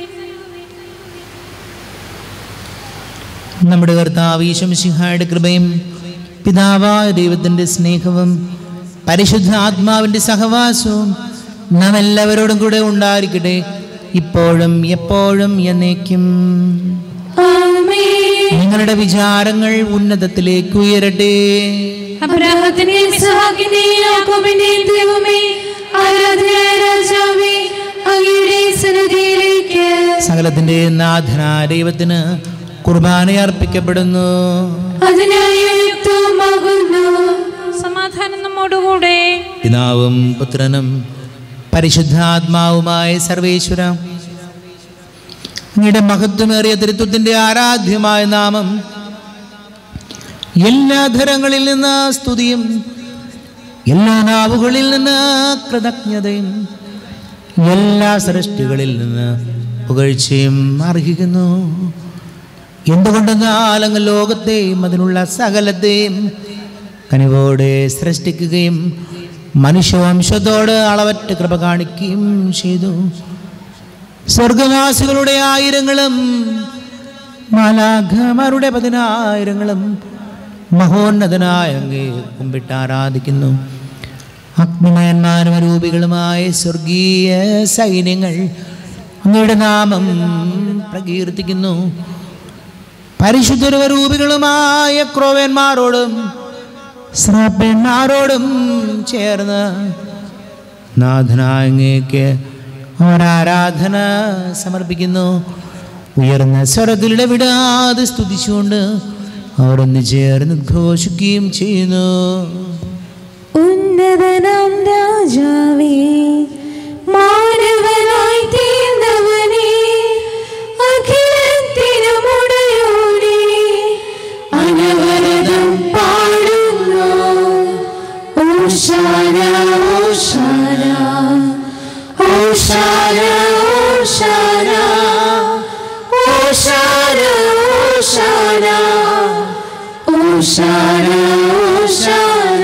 നമ്മുടെ കർത്താവ് ഈശംസിഹായുടെ കൃപയും പിതാവായ ദൈവത്തിൻ്റെ സ്നേഹവും പരിശുദ്ധ ആത്മാവിൻ്റെ സഹവാസവും നാം എല്ലാവരോടും കൂടെ ഉണ്ടായിരിക്കട്ടെ ഇപ്പോഴും എപ്പോഴും എന്നേക്കും ആമേ നിങ്ങളുടെ വിചാരങ്ങൾ ഉന്നതത്തിലേക്ക് ഉയരട്ടെ അബ്രാഹത്തിന്റെയും ഇസ്ഹാക്കിന്റെയും യാക്കോബിന്റെയും ദൈവമേ ആരാധനായ രാജാവേ അങ്ങയുടെ സന്നിധിയിലേക്ക് സകലത്തിൻ്റെ നാഥനായ ദൈവത്തിന് കുർബാന അർപ്പിക്കപ്പെടുന്നു അതിനായി യുക്തവുമാകുന്നു സമാധാനം നമ്മോടുകൂടെ പിതാവും പുത്രനും പരിശുദ്ധാത്മാവുമായ സർവേശ്വര അങ്ങയുടെ മഹത്വമേറിയ തൃത്വത്തിൻ്റെ ആരാധ്യമായ നാമം എല്ലാ ധരങ്ങളിൽ നിന്ന് സ്തുതിയും എല്ലാ നാവുകളിൽ നിന്ന് കൃതജ്ഞതയും എല്ലാ സൃഷ്ടികളിൽ നിന്ന് പുകഴ്ചയും അർഹിക്കുന്നു എന്തുകൊണ്ടെന്നാൽ അങ്ങ് ലോകത്തെയും അതിനുള്ള സകലത്തെയും കനിവോടെ സൃഷ്ടിക്കുകയും മനുഷ്യവംശത്തോട് അളവറ്റ് കൃപ കാണിക്കുകയും ചെയ്തു സ്വർഗവാസികളുടെ ആയിരങ്ങളും മാലാഖമാരുടെ പതിനായിരങ്ങളും മഹോന്നതനായ അങ്ങേ കുമ്പിട്ട് ആരാധിക്കുന്നു അഗ്നിമയന്മാരും അരൂപികളുമായ സ്വർഗീയ സൈന്യങ്ങൾ അങ്ങയുടെ നാമം പ്രകീർത്തിക്കുന്നു പരിശുദ്ധരൂപികളുമായ ക്രോവന്മാരോടും ശ്രാപ്പന്മാരോടും ചേർന്ന് നാഥനാങ്ങേക്ക് ഒരാരാധന സമർപ്പിക്കുന്നു ഉയർന്ന സ്വരത്തിലിട വിടാതെ സ്തുതിച്ചുകൊണ്ട് അവർ ഒന്ന് ചേർന്ന് ഘോഷിക്കുകയും ചെയ്യുന്നു ഉന്നതനാം രാജാവേ മാനവനായി തീർന്നവനേ അഖിലത്തിനുമുടയോടെ അനവരതം പാടുന്നു ഓശാന ഓശാന ഓശാന ഓശാന ഓശാന ഓശാന ഓശാന ഓശാന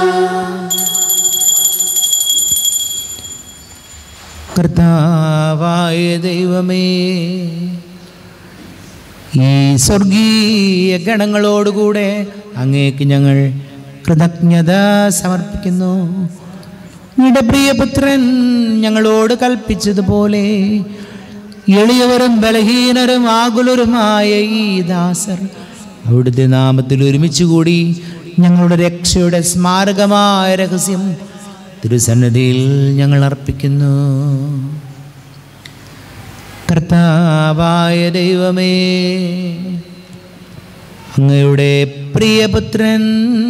കർത്താവായ ദൈവമേ ഈ സ്വർഗീയ ഗണങ്ങളോടുകൂടെ അങ്ങേക്ക് ഞങ്ങൾ കൃതജ്ഞത സമർപ്പിക്കുന്നു നിന്റെ പ്രിയപുത്രൻ ഞങ്ങളോട് കൽപ്പിച്ചതുപോലെ എളിയവരും ബലഹീനരും ആകുലരുമായ ഈ ദാസർ അവിടുത്തെ നാമത്തിൽ ഒരുമിച്ച് കൂടി ഞങ്ങളുടെ രക്ഷയുടെ സ്മാരകമായ രഹസ്യം തിരുസന്നിധിയിൽ ഞങ്ങൾ അർപ്പിക്കുന്നു കർത്താവായ ദൈവമേ അങ്ങയുടെ പ്രിയപുത്രൻ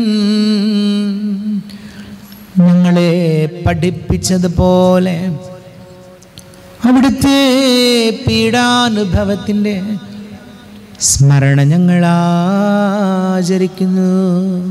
ഞങ്ങളെ പഠിപ്പിച്ചതുപോലെ അവിടുത്തെ പീഡാനുഭവത്തിൻ്റെ സ്മരണ ഞങ്ങൾ ആചരിക്കുന്നു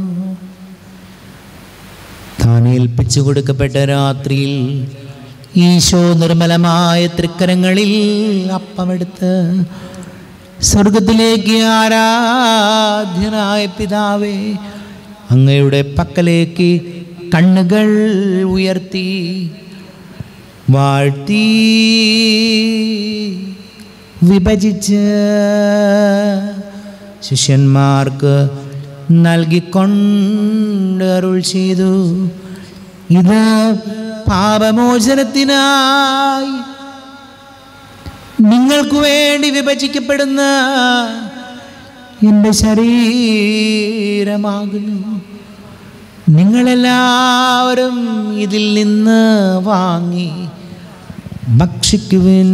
താൻ ഏൽപ്പിച്ചു കൊടുക്കപ്പെട്ട രാത്രിയിൽ ഈശോ നിർമ്മലമായ തൃക്കരങ്ങളിൽ അപ്പമെടുത്ത് സ്വർഗത്തിലേക്ക് ആരാധ്യനായ പിതാവേ അങ്ങയുടെ പക്കലേക്ക് കണ്ണുകൾ ഉയർത്തി വാഴ്ത്തി വിഭജിച്ച് ശിഷ്യന്മാർക്ക് നൽകിക്കൊണ്ട് അരുൾ ചെയ്തു ഇത് പാപമോചനത്തിനായി നിങ്ങൾക്ക് വേണ്ടി വിഭജിക്കപ്പെടുന്ന എൻ്റെ ശരീരമാകുന്നു നിങ്ങളെല്ലാവരും ഇതിൽ നിന്ന് വാങ്ങി ഭക്ഷിക്കുവിൻ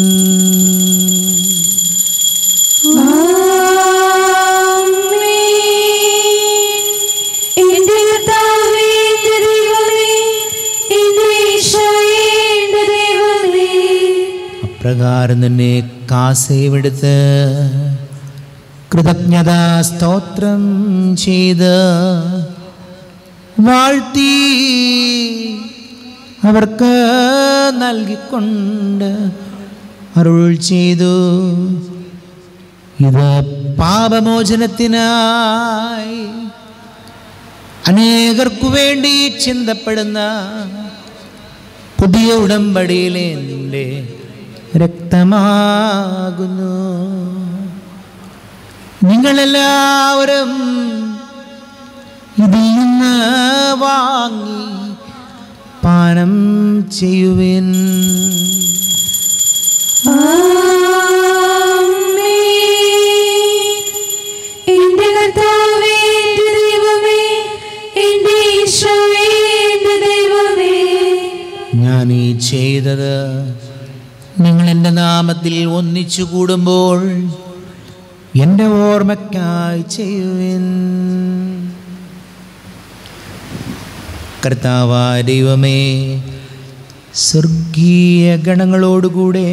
എന്റെ കർത്താവേ, എന്റെ ദൈവമേ, എന്റെ ഈശോയേ, എന്റെ ദൈവമേ. അപ്രകാരം തന്നെ കാസയുമെടുത്ത് കൃതജ്ഞതാ സ്തോത്രം ചെയ്ത് വാഴ്ത്തി അവർക്ക് നൽകിക്കൊണ്ട് അരുൾ ചെയ്തു ഇത് പാപമോചനത്തിനായി അനേകർക്കു വേണ്ടി ചിന്തപ്പെടുന്ന പുതിയ ഉടമ്പടിയിലെ നിന്റെ രക്തമാകുന്നു നിങ്ങളെല്ലാവരും ഇതിൽ നിന്ന് വാങ്ങി പാനം ചെയ്യുവിൻ ആമേൻ. എന്റെ കർത്താവേ, എന്റെ ദൈവമേ, എന്റെ ഈശോയേ, എന്റെ ദൈവമേ. ഞാൻ ഈ ചെയ്തത് നിങ്ങൾ എൻ്റെ നാമത്തിൽ ഒന്നിച്ചു കൂടുമ്പോൾ എൻ്റെ ഓർമ്മയ്ക്കായി ചെയ്യുവിൻ കർത്താവായ ദൈവമേ സ്വർഗീയ ഗണങ്ങളോടുകൂടെ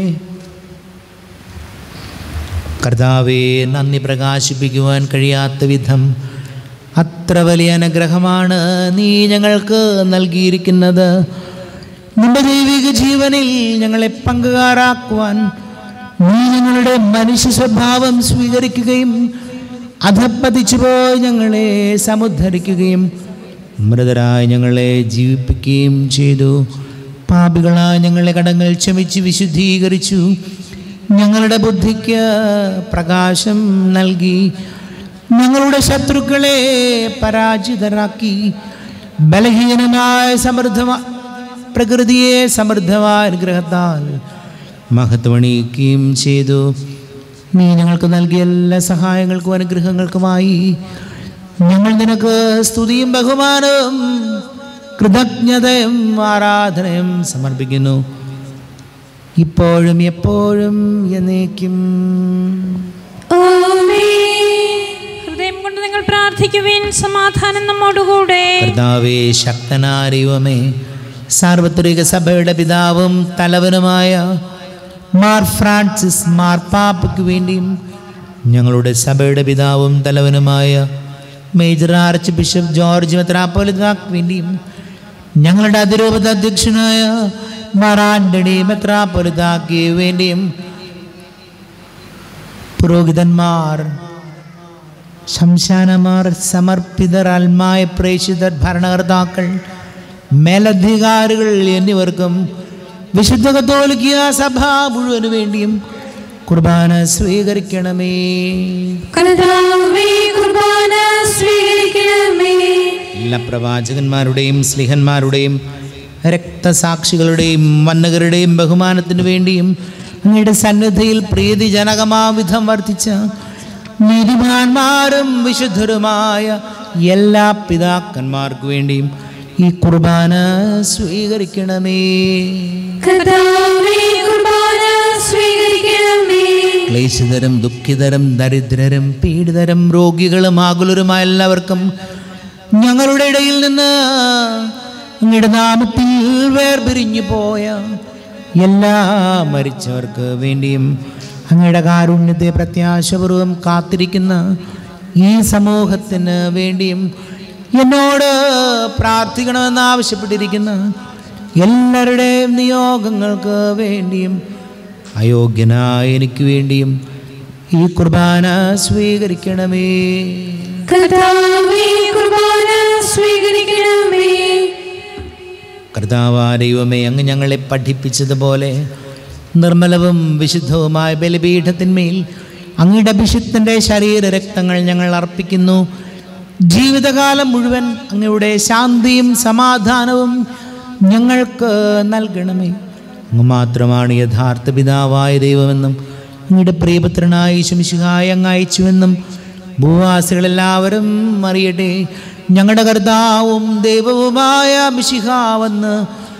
കർത്താവെ നന്ദി പ്രകാശിപ്പിക്കുവാൻ കഴിയാത്ത വിധം അത്ര വലിയ അനുഗ്രഹമാണ് നീ ഞങ്ങൾക്ക് നൽകിയിരിക്കുന്നത് നിന്റെ ദൈവിക ജീവനിൽ ഞങ്ങളെ പങ്കുകാരാക്കുവാൻ നീ ഞങ്ങളുടെ മനുഷ്യ സ്വഭാവം സ്വീകരിക്കുകയും അധപ്പതിച്ചു പോയി ഞങ്ങളെ സമുദ്ധരിക്കുകയും മൃതരായി ഞങ്ങളെ ജീവിപ്പിക്കുകയും ചെയ്തു പാപികളായ ഞങ്ങളെ കടങ്ങൾ ക്ഷമിച്ച് വിശുദ്ധീകരിച്ചു ഞങ്ങളുടെ ബുദ്ധിക്ക് പ്രകാശം നൽകി ഞങ്ങളുടെ ശത്രുക്കളെ പരാജിതരാക്കി ബലഹീനമായ സമൃദ്ധമാ പ്രകൃതിയെ സമൃദ്ധമായ അനുഗ്രഹത്താൽ മഹത്വണിക്കുകയും ചെയ്തു നീ ഞങ്ങൾക്ക് നൽകിയ എല്ലാ സഹായങ്ങൾക്കും അനുഗ്രഹങ്ങൾക്കുമായി ഞങ്ങൾ നിനക്ക് സ്തുതിയും ബഹുമാനവും കൃതജ്ഞതയും ആരാധനയും സമർപ്പിക്കുന്നു ഇപ്പോഴും എപ്പോഴും എന്നേക്കും ആമേൻ. ഹൃദയം കൊണ്ട് നിങ്ങൾ പ്രാർത്ഥിക്കുവിൻ സമാധാനം നമ്മോടുകൂടെ കർത്താവേ ശക്തനാരിവമേ സാർവത്രിക സഭയുടെ പിതാവും തലവനുമായ മാർ ഫ്രാൻസിസ് മാർപ്പാപ്പയ്ക്ക് വേണ്ടിയും ഞങ്ങളുടെ സഭയുടെ പിതാവും തലവനുമായ മേജർ ആർച്ച് ബിഷപ്പ് ജോർജ് മെത്രാപ്പോലിതാക്ക് വേണ്ടിയും ഞങ്ങളുടെ അതിരൂപത അധ്യക്ഷനായ മാർ ആന്റണി മെത്രാപ്പൊലിതാക്ക് വേണ്ടിയും പുരോഹിതന്മാർ ശംശാനമാർ സമർപ്പിതർ അൽമായ പ്രേക്ഷിതർ ഭരണകർത്താക്കൾ മേലധികാരികൾ എന്നിവർക്കും വിശുദ്ധ കത്തോലിക്ക സഭ മുഴുവനു വേണ്ടിയും കുർബാന സ്വീകരിക്കണമേ കർത്താവേ, കുർബാന സ്വീകരിക്കണമേ എല്ലാ പ്രവാചകന്മാരുടെയും സ്ലിഹന്മാരുടെയും രക്തസാക്ഷികളുടെയും വന്നകരുടെയും ബഹുമാനത്തിനു വേണ്ടിയും അങ്ങയുടെ സന്നിധിയിൽ പ്രീതിജനകമാവിധം വർദ്ധിച്ച നീതിമാന്മാരും വിശുദ്ധരുമായ എല്ലാ പിതാക്കന്മാർക്കു വേണ്ടിയും ഈ കുർബാന സ്വീകരിക്കണമേ കർത്താവേ കുർബാന സ്വീകരിക്കണമേ ക്ലേശിതരും ദുഃഖിതരും ദരിദ്രരും പീഡിതരും രോഗികളും ആകുലരുമായ എല്ലാവർക്കും ഞങ്ങളുടെ ഇടയിൽ നിന്ന് അങ്ങയുടെ നാമത്തിൽ വേർപിരിഞ്ഞു പോയ എല്ലാ മരിച്ചവർക്ക് വേണ്ടിയും അങ്ങയുടെ കാരുണ്യത്തെ പ്രത്യാശപൂർവം കാത്തിരിക്കുന്ന ഈ സമൂഹത്തിന് വേണ്ടിയും എന്നോട് പ്രാർത്ഥിക്കണമെന്ന് ആവശ്യപ്പെട്ടിരിക്കുന്ന എല്ലാവരുടെയും നിയോഗങ്ങൾക്ക് വേണ്ടിയും അയോഗ്യനായ എനിക്ക് വേണ്ടിയും ഈ കുർബാന സ്വീകരിക്കണമേ കർത്താവേ കുർബാന സ്വീകരിക്കണമേ കർത്താവാ ദൈവമേ അങ്ങ് ഞങ്ങളെ പഠിപ്പിച്ചതുപോലെ നിർമ്മലവും വിശുദ്ധവുമായ ബലിപീഠത്തിന്മേൽ അങ്ങയുടെ അഭിഷിക്തൻ്റെ ശരീര രക്തങ്ങൾ ഞങ്ങൾ അർപ്പിക്കുന്നു ജീവിതകാലം മുഴുവൻ അങ്ങയുടെ ശാന്തിയും സമാധാനവും ഞങ്ങൾക്ക് നൽകണമേ അങ്ങ് മാത്രമാണ് യഥാർത്ഥ പിതാവായ ദൈവമെന്നും അങ്ങയുടെ പ്രിയപുത്രനായ ശുമിശിഹായ അങ്ങ് അയച്ചുവെന്നും ഭൂവാസികളെല്ലാവരും അറിയട്ടെ ഞങ്ങളുടെ കർത്താവും ദൈവവുമായ മിശിഹാവെന്ന്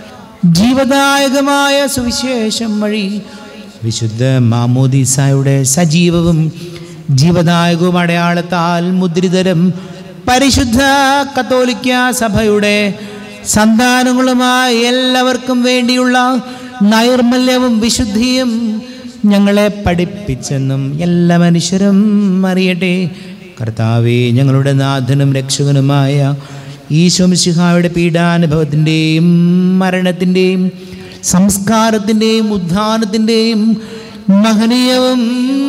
ജീവദായകമായ സുവിശേഷം വഴി വിശുദ്ധ മാമോദീസായുടെ സജീവവും ജീവദായകവും അടയാളത്താൽ മുദ്രിതരും പരിശുദ്ധ കത്തോലിക്ക സഭയുടെ സന്താനങ്ങളുമായി എല്ലാവർക്കും വേണ്ടിയുള്ള നൈർമല്യവും വിശുദ്ധിയും ഞങ്ങളെ പഠിപ്പിച്ചെന്നും എല്ലാ മനുഷ്യരും അറിയട്ടെ കർത്താവെ ഞങ്ങളുടെ നാഥനും രക്ഷകനുമായ ഈശോമിശിഹായുടെ പീഡാനുഭവത്തിൻ്റെയും മരണത്തിൻ്റെയും സംസ്കാരത്തിൻ്റെയും ഉദ്ധാനത്തിൻ്റെയും മഹനീയവും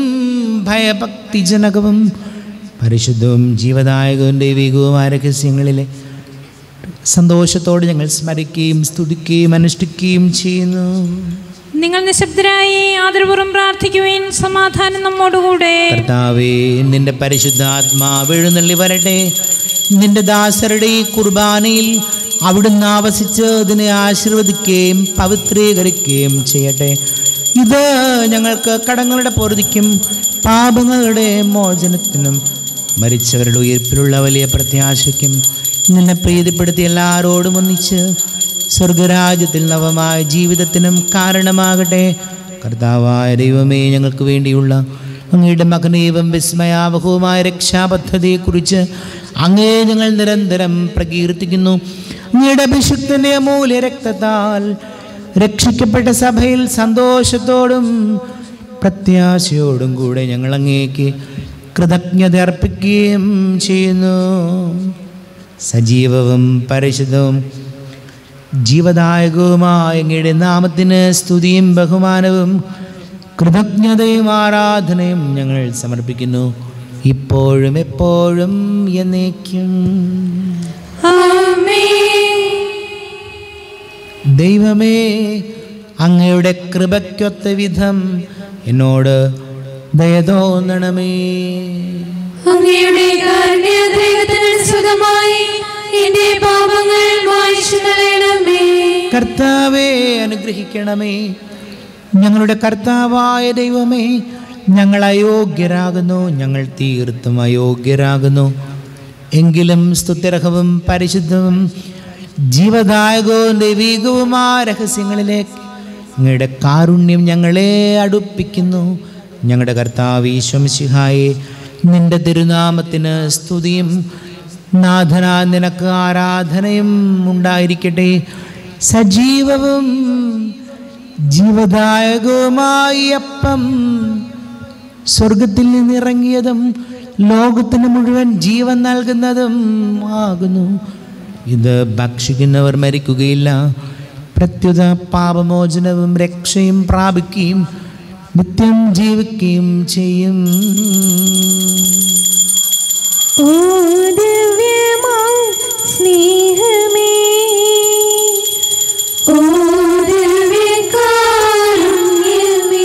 ഭയഭക്തിജനകവും പരിശുദ്ധവും ജീവദായകവും ദൈവികവുമായ രഹസ്യങ്ങളിലെ സന്തോഷത്തോടെ ഞങ്ങൾ സ്മരിക്കുകയും സ്തുതിക്കുകയും അനുഷ്ഠിക്കുകയും ചെയ്യുന്നു നിങ്ങൾ നിശബ്ദരായി ആദരപൂർവ്വം പ്രാർത്ഥിക്കുവാൻ സമാധാനം നമ്മോടുകൂടെ കർത്താവേ നിന്റെ പരിശുദ്ധാത്മാവ് എഴുന്നള്ളി വരട്ടെ നിന്റെ ദാസരുടെ ഈ കുർബാനയിൽ അവിടുന്ന് ആവസിച്ച് അതിനെ ആശീർവദിക്കുകയും പവിത്രീകരിക്കുകയും ചെയ്യട്ടെ ഇത് ഞങ്ങൾക്ക് കടങ്ങളുടെ പൊറുതിക്കും പാപങ്ങളുടെ മോചനത്തിനും മരിച്ചവരുടെ ഉയർപ്പിലുള്ള വലിയ പ്രത്യാശയ്ക്കും നിന്നെ പ്രീതിപ്പെടുത്തി എല്ലാവരോടും ഒന്നിച്ച് സ്വർഗരാജ്യത്തിൽ നവമായ ജീവിതത്തിനും കാരണമാകട്ടെ കർത്താവായ ദൈവമേ ഞങ്ങൾക്ക് വേണ്ടിയുള്ള അങ്ങയുടെ മകനീയവും വിസ്മയാവഹവുമായ രക്ഷാപദ്ധതിയെക്കുറിച്ച് അങ്ങേ ഞങ്ങൾ നിരന്തരം പ്രകീർത്തിക്കുന്നു അങ്ങയുടെ അഭിഷിക്തന്റെ അമൂല്യ രക്തത്താൽ രക്ഷിക്കപ്പെട്ട സഭയിൽ സന്തോഷത്തോടും പ്രത്യാശയോടും കൂടെ ഞങ്ങൾ അങ്ങേക്ക് കൃതജ്ഞത അർപ്പിക്കുകയും ചെയ്യുന്നു സജീവവും പരിശുദ്ധവും ജീവദായകവുമായ അങ്ങയുടെ നാമത്തിന് സ്തുതിയും ബഹുമാനവും കൃതജ്ഞതയും ആരാധനയും ഞങ്ങൾ സമർപ്പിക്കുന്നു ഇപ്പോഴും എപ്പോഴും എന്നേക്കും ആമേൻ ദൈവമേ അങ്ങയുടെ കൃപയ്ക്കൊത്ത വിധം എന്നോട് ദയ തോന്നണമേ അങ്ങയുടെ കാരുണ്യദ്രേകത്തിനനുസൃതമായി എന്റെ പാപങ്ങൾ മായ്ച്ചു കളയണമേ കർത്താവെ അനുഗ്രഹിക്കണമേ ഞങ്ങളുടെ കർത്താവായ ദൈവമേ ഞങ്ങൾ അയോഗ്യരാകുന്നു ഞങ്ങൾ തീർത്തും അയോഗ്യരാകുന്നു എങ്കിലും സ്തുത്യർഹവും പരിശുദ്ധവും ജീവദായകവും ദൈവീകവുമായ രഹസ്യങ്ങളിലേക്ക് അങ്ങയുടെ കാരുണ്യം ഞങ്ങളെ അടുപ്പിക്കുന്നു ഞങ്ങളുടെ കർത്താവ് ഈശ്വംശിഹായെ നിന്റെ തിരുനാമത്തിന് സ്തുതിയും നാഥനാ നിനക്ക് ആരാധനയും ഉണ്ടായിരിക്കട്ടെ സജീവവും ജീവദായകവുമായി അപ്പം സ്വർഗത്തിൽ നിന്നിറങ്ങിയതും ലോകത്തിന് മുഴുവൻ ജീവൻ നൽകുന്നതും ആകുന്നു ഇത് ഭക്ഷിക്കുന്നവർ മരിക്കുകയില്ല പ്രത്യുത പാപമോചനവും രക്ഷയും പ്രാപിക്കുകയും നിത്യം ജീവിക്കുകയും ചെയ്യും ഓ ദിവ്യമാം സ്നേഹമേ ഓ ദിവ്യകാരുണ്യമേ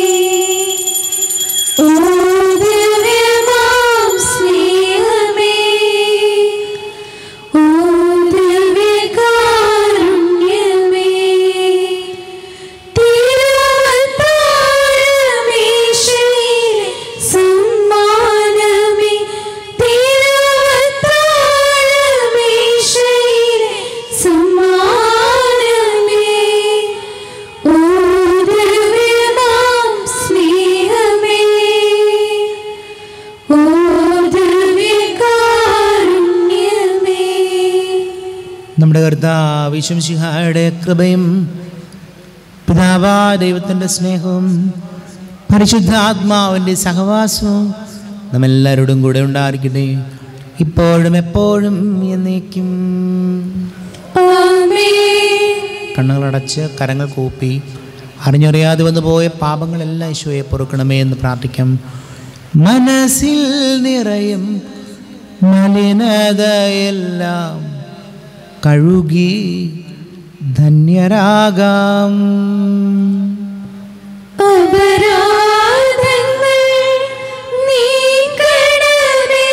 ഓ ദിവ്യമാം സ്നേഹമേ ഓ ദിവ്യകാരുണ്യമേ തിരുവത്താഴമേശയിലെ സമ്മാനമേ തിരുവത്താഴമേശയിലെ കർത്താവിശംസിഹായുടെ കൃപയും പിതാവാ ദൈവത്തിൻ്റെ സ്നേഹവും പരിശുദ്ധാത്മാവിൻ്റെ സഹവാസവും നമ്മെല്ലാവരോടും കൂടെ ഉണ്ടായിരിക്കട്ടെ ഇപ്പോഴും എപ്പോഴും എന്നേക്കും ആമേൻ കണ്ണുകളടച്ച് കരങ്ങൾ കൂപ്പി അറിഞ്ഞറിയാതെ വന്നു പോയ പാപങ്ങളെല്ലാം ഈശോയെ പൊറുക്കണമേ എന്ന് പ്രാർത്ഥിക്കാം മനസ്സിൽ നിറയും മലിനതയെല്ലാം കഴുകി ധന്യരാകാം അപരാധങ്ങൾ നീക്കണമേ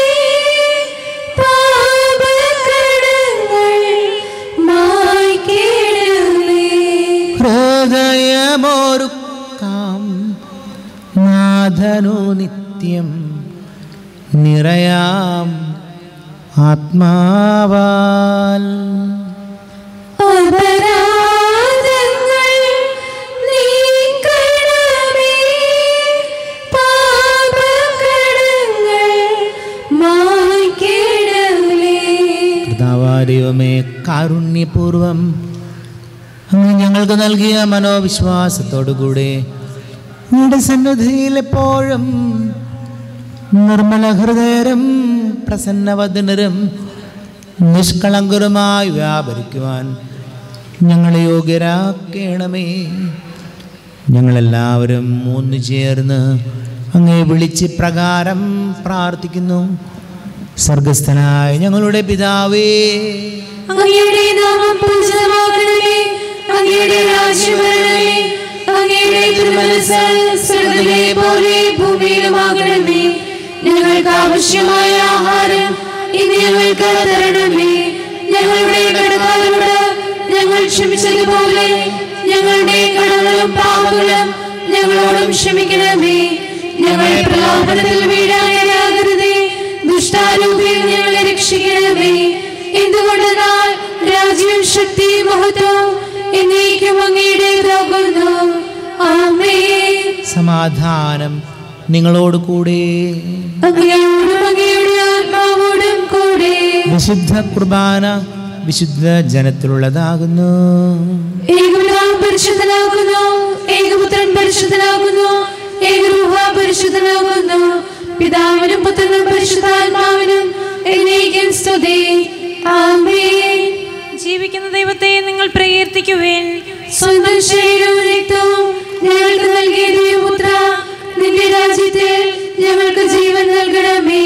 പാപകടങ്ങൾ മായ്ക്കണമേ ഹൃദയമോരുക്കാം നാഥനു നിത്യം നിറയാം ആത്മാവാൽ അപരാധങ്ങൾ നീക്കണമേ പാപകടങ്ങൾ മായ്ക്കണമേ കർത്താവായ ദൈവമേ കാരുണ്യപൂർവം അങ്ങ് ഞങ്ങൾക്ക് നൽകിയ മനോവിശ്വാസത്തോടുകൂടെ നിങ്ങളുടെ സന്നിധിയിൽ എപ്പോഴും നിർമ്മല ഹൃദയരും പ്രസന്നവദനരും നിഷ്കളങ്കരുമായി വ്യാപരിക്കുവാൻ ഞങ്ങളെ യോഗ്യരാക്കണമേ ഞങ്ങളെല്ലാവരും ഒന്നു ചേർന്ന് അങ്ങേ വിളിച്ച് പ്രകാരം പ്രാർത്ഥിക്കുന്നു സ്വർഗസ്ഥനായ ഞങ്ങളുടെ പിതാവേ അങ്ങയുടെ നാമം പൂജിതമാകണമേ അങ്ങയുടെ രാജ്യം വരണമേ അങ്ങയുടെ തിരുമനസ് സ്വർഗ്ഗത്തിലെ പോലെ ഭൂമിയിലുമാകണമേ ഞങ്ങൾക്ക് ആവശ്യമായ ആഹാരം ഇന്ന് ഞങ്ങൾക്ക് തരണമേ ഞങ്ങളുടെ കടക്കാരോട് ഞങ്ങൾ ക്ഷമിച്ചതുപോലെ ഞങ്ങളുടെ കടങ്ങളും പാപങ്ങളും ഞങ്ങളോടും ക്ഷമിക്കണമേ ഞങ്ങളെ പ്രലോഭനത്തിൽ വീഴാനിടയാകരുതേ ദുഷ്ടാരൂപിയിൽ ഞങ്ങളെ രക്ഷിക്കണമേ എന്തുകൊണ്ടെന്നാൽ രാജ്യവും ശക്തിയും മഹത്വവും എന്നേക്കും അങ്ങയുടേതാകുന്നു ആമേൻ സമാധാനം നിങ്ങളോട് കൂടെ അങ്ങയോടും അങ്ങയുടെ ആത്മാവോടും കൂടെ വിശുദ്ധ കുർബാന വിശുദ്ധ ജനത്തിലുള്ളതാകുന്നു ഏകപിതാവ് പരിശുദ്ധനാകുന്നു ഏകപുത്രൻ പരിശുദ്ധനാകുന്നു ഏകരൂഹ പരിശുദ്ധനാകുന്നു പിതാവിനും പുത്രനും പരിശുദ്ധാത്മാവിനും എന്നേക്കും സ്തുതി ആമേൻ ജീവിക്കുന്ന ദൈവത്തെ നിങ്ങൾ പ്രകീർത്തിക്കുവേൻ സ്വന്തം ശരീരവും രക്തവും ഞങ്ങൾക്ക് നൽകിയ ദൈവപുത്ര നിന്റെ രാജ്യത്തിൽ ഞങ്ങൾക്ക് ജീവൻ നൽകണമേ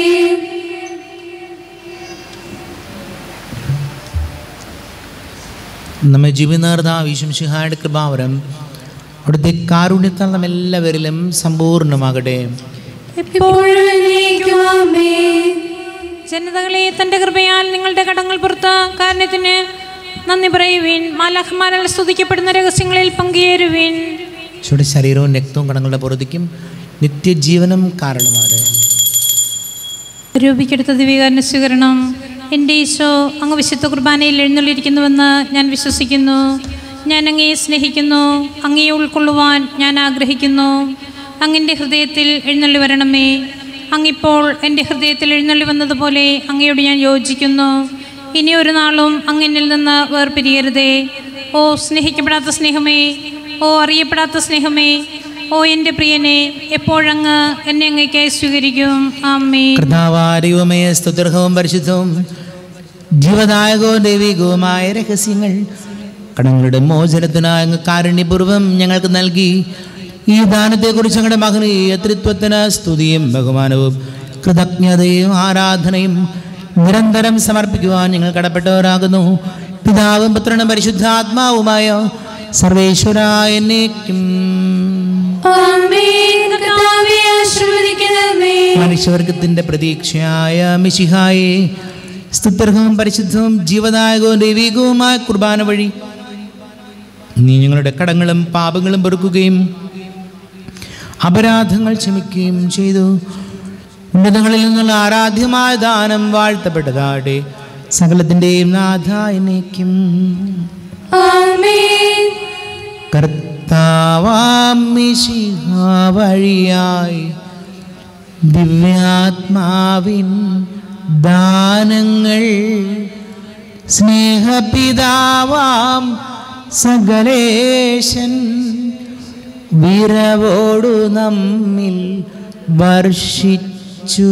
നമ്മെ ജീവിതനാർദ്ദ വിശംസിഹായുടെ കൃപാവരം അവിടുത്തെ കാരുണ്യത്താൽ നമ്മ എല്ലാവരിലും സമ്പൂർണ്ണമാകട്ടെ എപ്പോഴും എന്നേക്കും ആമേൻ ജനതകളെ തൻ്റെ കൃപയാൽ നിങ്ങളുടെ കടങ്ങൾ പുറത്ത് കാരണത്തിന് നന്ദി പറയുവിൻ മാലാഖമാരാൽ സ്തുതിക്കപ്പെടുന്ന രഹസ്യങ്ങളിൽ പങ്കുചേരുവിൻ ഈശോയുടെ ശരീരവും രക്തവും കടങ്ങളുടെ പുറത്തേക്കും നിത്യജീവനം കാരണമാണ് രൂപിക്കെടുത്ത ദിവികാരന സ്വീകരണം എൻ്റെ ഈശോ അങ്ങ് വിശുദ്ധ കുർബാനയിൽ എഴുന്നള്ളിയിരിക്കുന്നുവെന്ന് ഞാൻ വിശ്വസിക്കുന്നു ഞാൻ അങ്ങയെ സ്നേഹിക്കുന്നു അങ്ങയെ ഉൾക്കൊള്ളുവാൻ ഞാൻ ആഗ്രഹിക്കുന്നു അങ്ങിൻ്റെ ഹൃദയത്തിൽ എഴുന്നള്ളി വരണമേ അങ്ങിപ്പോൾ എൻ്റെ ഹൃദയത്തിൽ എഴുന്നള്ളി വന്നതുപോലെ അങ്ങയോട് ഞാൻ യോജിക്കുന്നു ഇനി ഒരു നാളും അങ്ങിന്നിൽ നിന്ന് വേർപിരിയരുതേ ഓ സ്നേഹിക്കപ്പെടാത്ത സ്നേഹമേ ഓ അറിയപ്പെടാത്ത സ്നേഹമേ ഓ എൻ്റെ പ്രിയനെ എപ്പോഴങ്ങ് എന്നെ അങ്ങേക്കായി സ്വീകരിക്കും ആമേ കർത്താവാരിയുമേ സ്തുതിർഹവും പരിശുദ്ധവും ജീവദായകവും ദൈവികവുമായ രഹസ്യങ്ങൾ കടങ്ങളുടെ മോചനത്തിനായ അങ്ങ് കാരുണ്യപൂർവ്വം ഞങ്ങൾക്ക് നൽകി ഈ ദാനത്തെക്കുറിച്ച് ഞങ്ങളുടെ മകനീയ തൃത്വത്തിന് സ്തുതിയും ബഹുമാനവും കൃതജ്ഞതയും ആരാധനയും നിരന്തരം സമർപ്പിക്കുവാൻ ഞങ്ങൾ കടപ്പെട്ടവരാകുന്നു പിതാവും പുത്രനും പരിശുദ്ധാത്മാവുമായ സർവേശ്വരായ എന്നേക്കും ആമേൻ കർത്താവേ ആശീർവദിക്കണമേ മനുഷ്യവർഗത്തിന്റെ പ്രതീക്ഷയായ മിശിഹായെ സ്തുത്യർഹവും പരിശുദ്ധവും ജീവദായകവും ദൈവികവുമായ കുർബാന വഴി നീ ഞങ്ങളുടെ കടങ്ങളും പാപങ്ങളും പൊറുക്കുകയും അപരാധങ്ങൾ ക്ഷമിക്കുകയും ചെയ്തു ഉന്നതങ്ങളിൽ നിന്നുള്ള ആരാധ്യമായ ദാനം വാഴ്ത്തപ്പെട്ടതാടെ സകലത്തിൻ്റെയും നാഥ എന്നേക്കും ആമേൻ കർത്താവാം മിശിഹ വഴിയായി ദിവ്യാത്മാവിൻ ദാനങ്ങൾ സ്നേഹപിതാവാം സകലേശൻ വിരവോടു നമ്മിൽ വർഷിച്ചു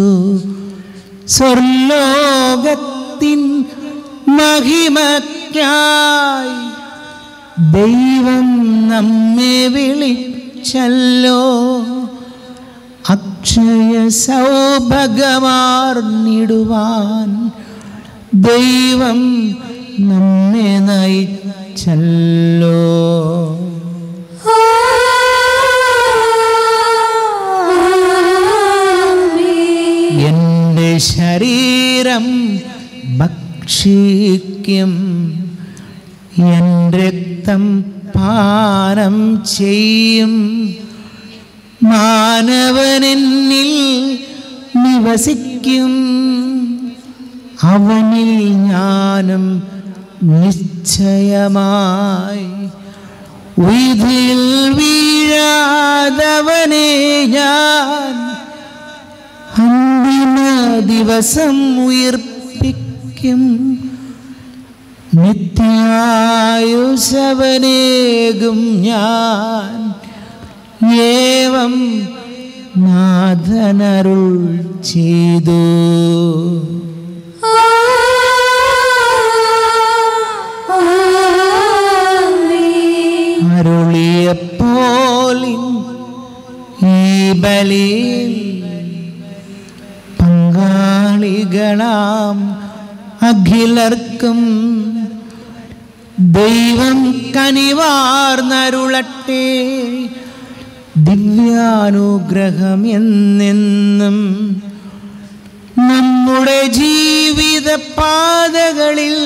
സ്വർലോകത്തിൻ മഹിമയ്ക്കായി ദൈവം നമ്മെ വിളിച്ചല്ലോ അക്ഷയ സൗഭഗമാർന്നിടുവാൻ ദൈവം നമ്മെ നയിച്ചല്ലോ എൻ്റെ ശരീരം ഭക്ഷിക്കും എൻ രക്തം പാനം ചെയ്യും മാനവനെന്നിൽ നിവസിക്കും അവനിൽ ഞാനും നിശ്ചയമായി വിധിയിൽ വീഴാതവനെ ഞാൻ അന്തിമ ദിവസം ഉയർപ്പിക്കും നിത്യായുസവനേകും ഞാൻ ഏവം നാഥനരുൾ ചെയ്തു അരുളിയപ്പോലിൻ ഈ ബലിയിൽ പങ്കാളികളാം അഖിലർക്കും ദൈവം കനിവാർന്നരുളട്ടെ ദിവ്യാനുഗ്രഹം എന്നെന്നും നമ്മുടെ ജീവിത പാതകളിൽ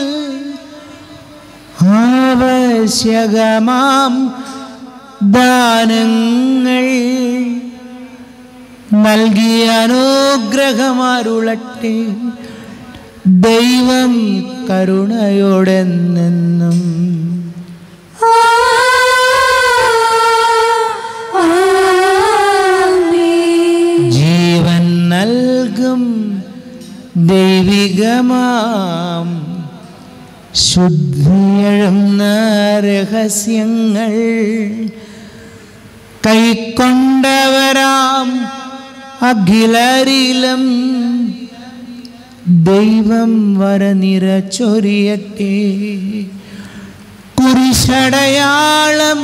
ആവശ്യകമാം ദാനങ്ങൾ നൽകിയ അനുഗ്രഹമരുളട്ടെ ദൈവം കരുണയോടെ നിന്നും ജീവൻ നൽകും ദൈവികമാം ശുദ്ധിയഴുന്ന രഹസ്യങ്ങൾ കൈക്കൊണ്ടവരാം അഖിലരിലും ദൈവം വരനിര ചൊരിയട്ടെ കുരിശടയാളം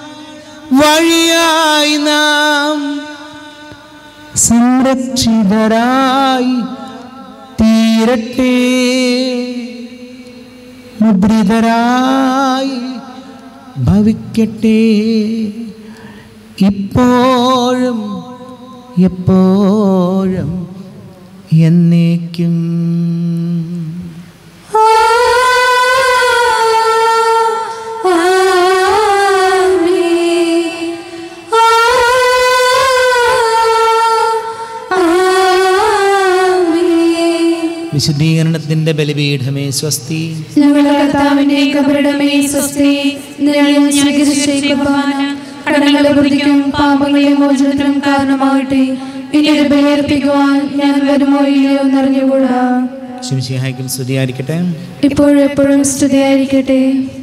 വഴിയായി നാം സംരക്ഷിതരായി തീരട്ടെ മുദ്രിതരായി ഭവിക്കട്ടെ ഇപ്പോഴും എപ്പോഴും എന്നേക്കും വിശുദ്ധീകരണത്തിന്റെ ബലിപീഠമേ സ്വസ്തി ഞങ്ങളുടെ കർത്താവിന്റെ കബറിടമേ സ്വസ്തി നിഴലിൽ സ്വീകരിച്ച കുർബാന കടങ്ങളുടെ വൃത്തിക്കും പാപങ്ങളെ മോചനത്തിനും കാരണമാകട്ടെ ഇനി ഒരു ബലിയർപ്പിക്കുവാൻ ഞാൻ വരുമോ ഇല്ലയോ എന്നറിഞ്ഞുകൂടാ ശിംശിഹായ്ക്കും സ്തുതിയായിരിക്കട്ടെ ഇപ്പോഴും എപ്പോഴും സ്തുതിയായിരിക്കട്ടെ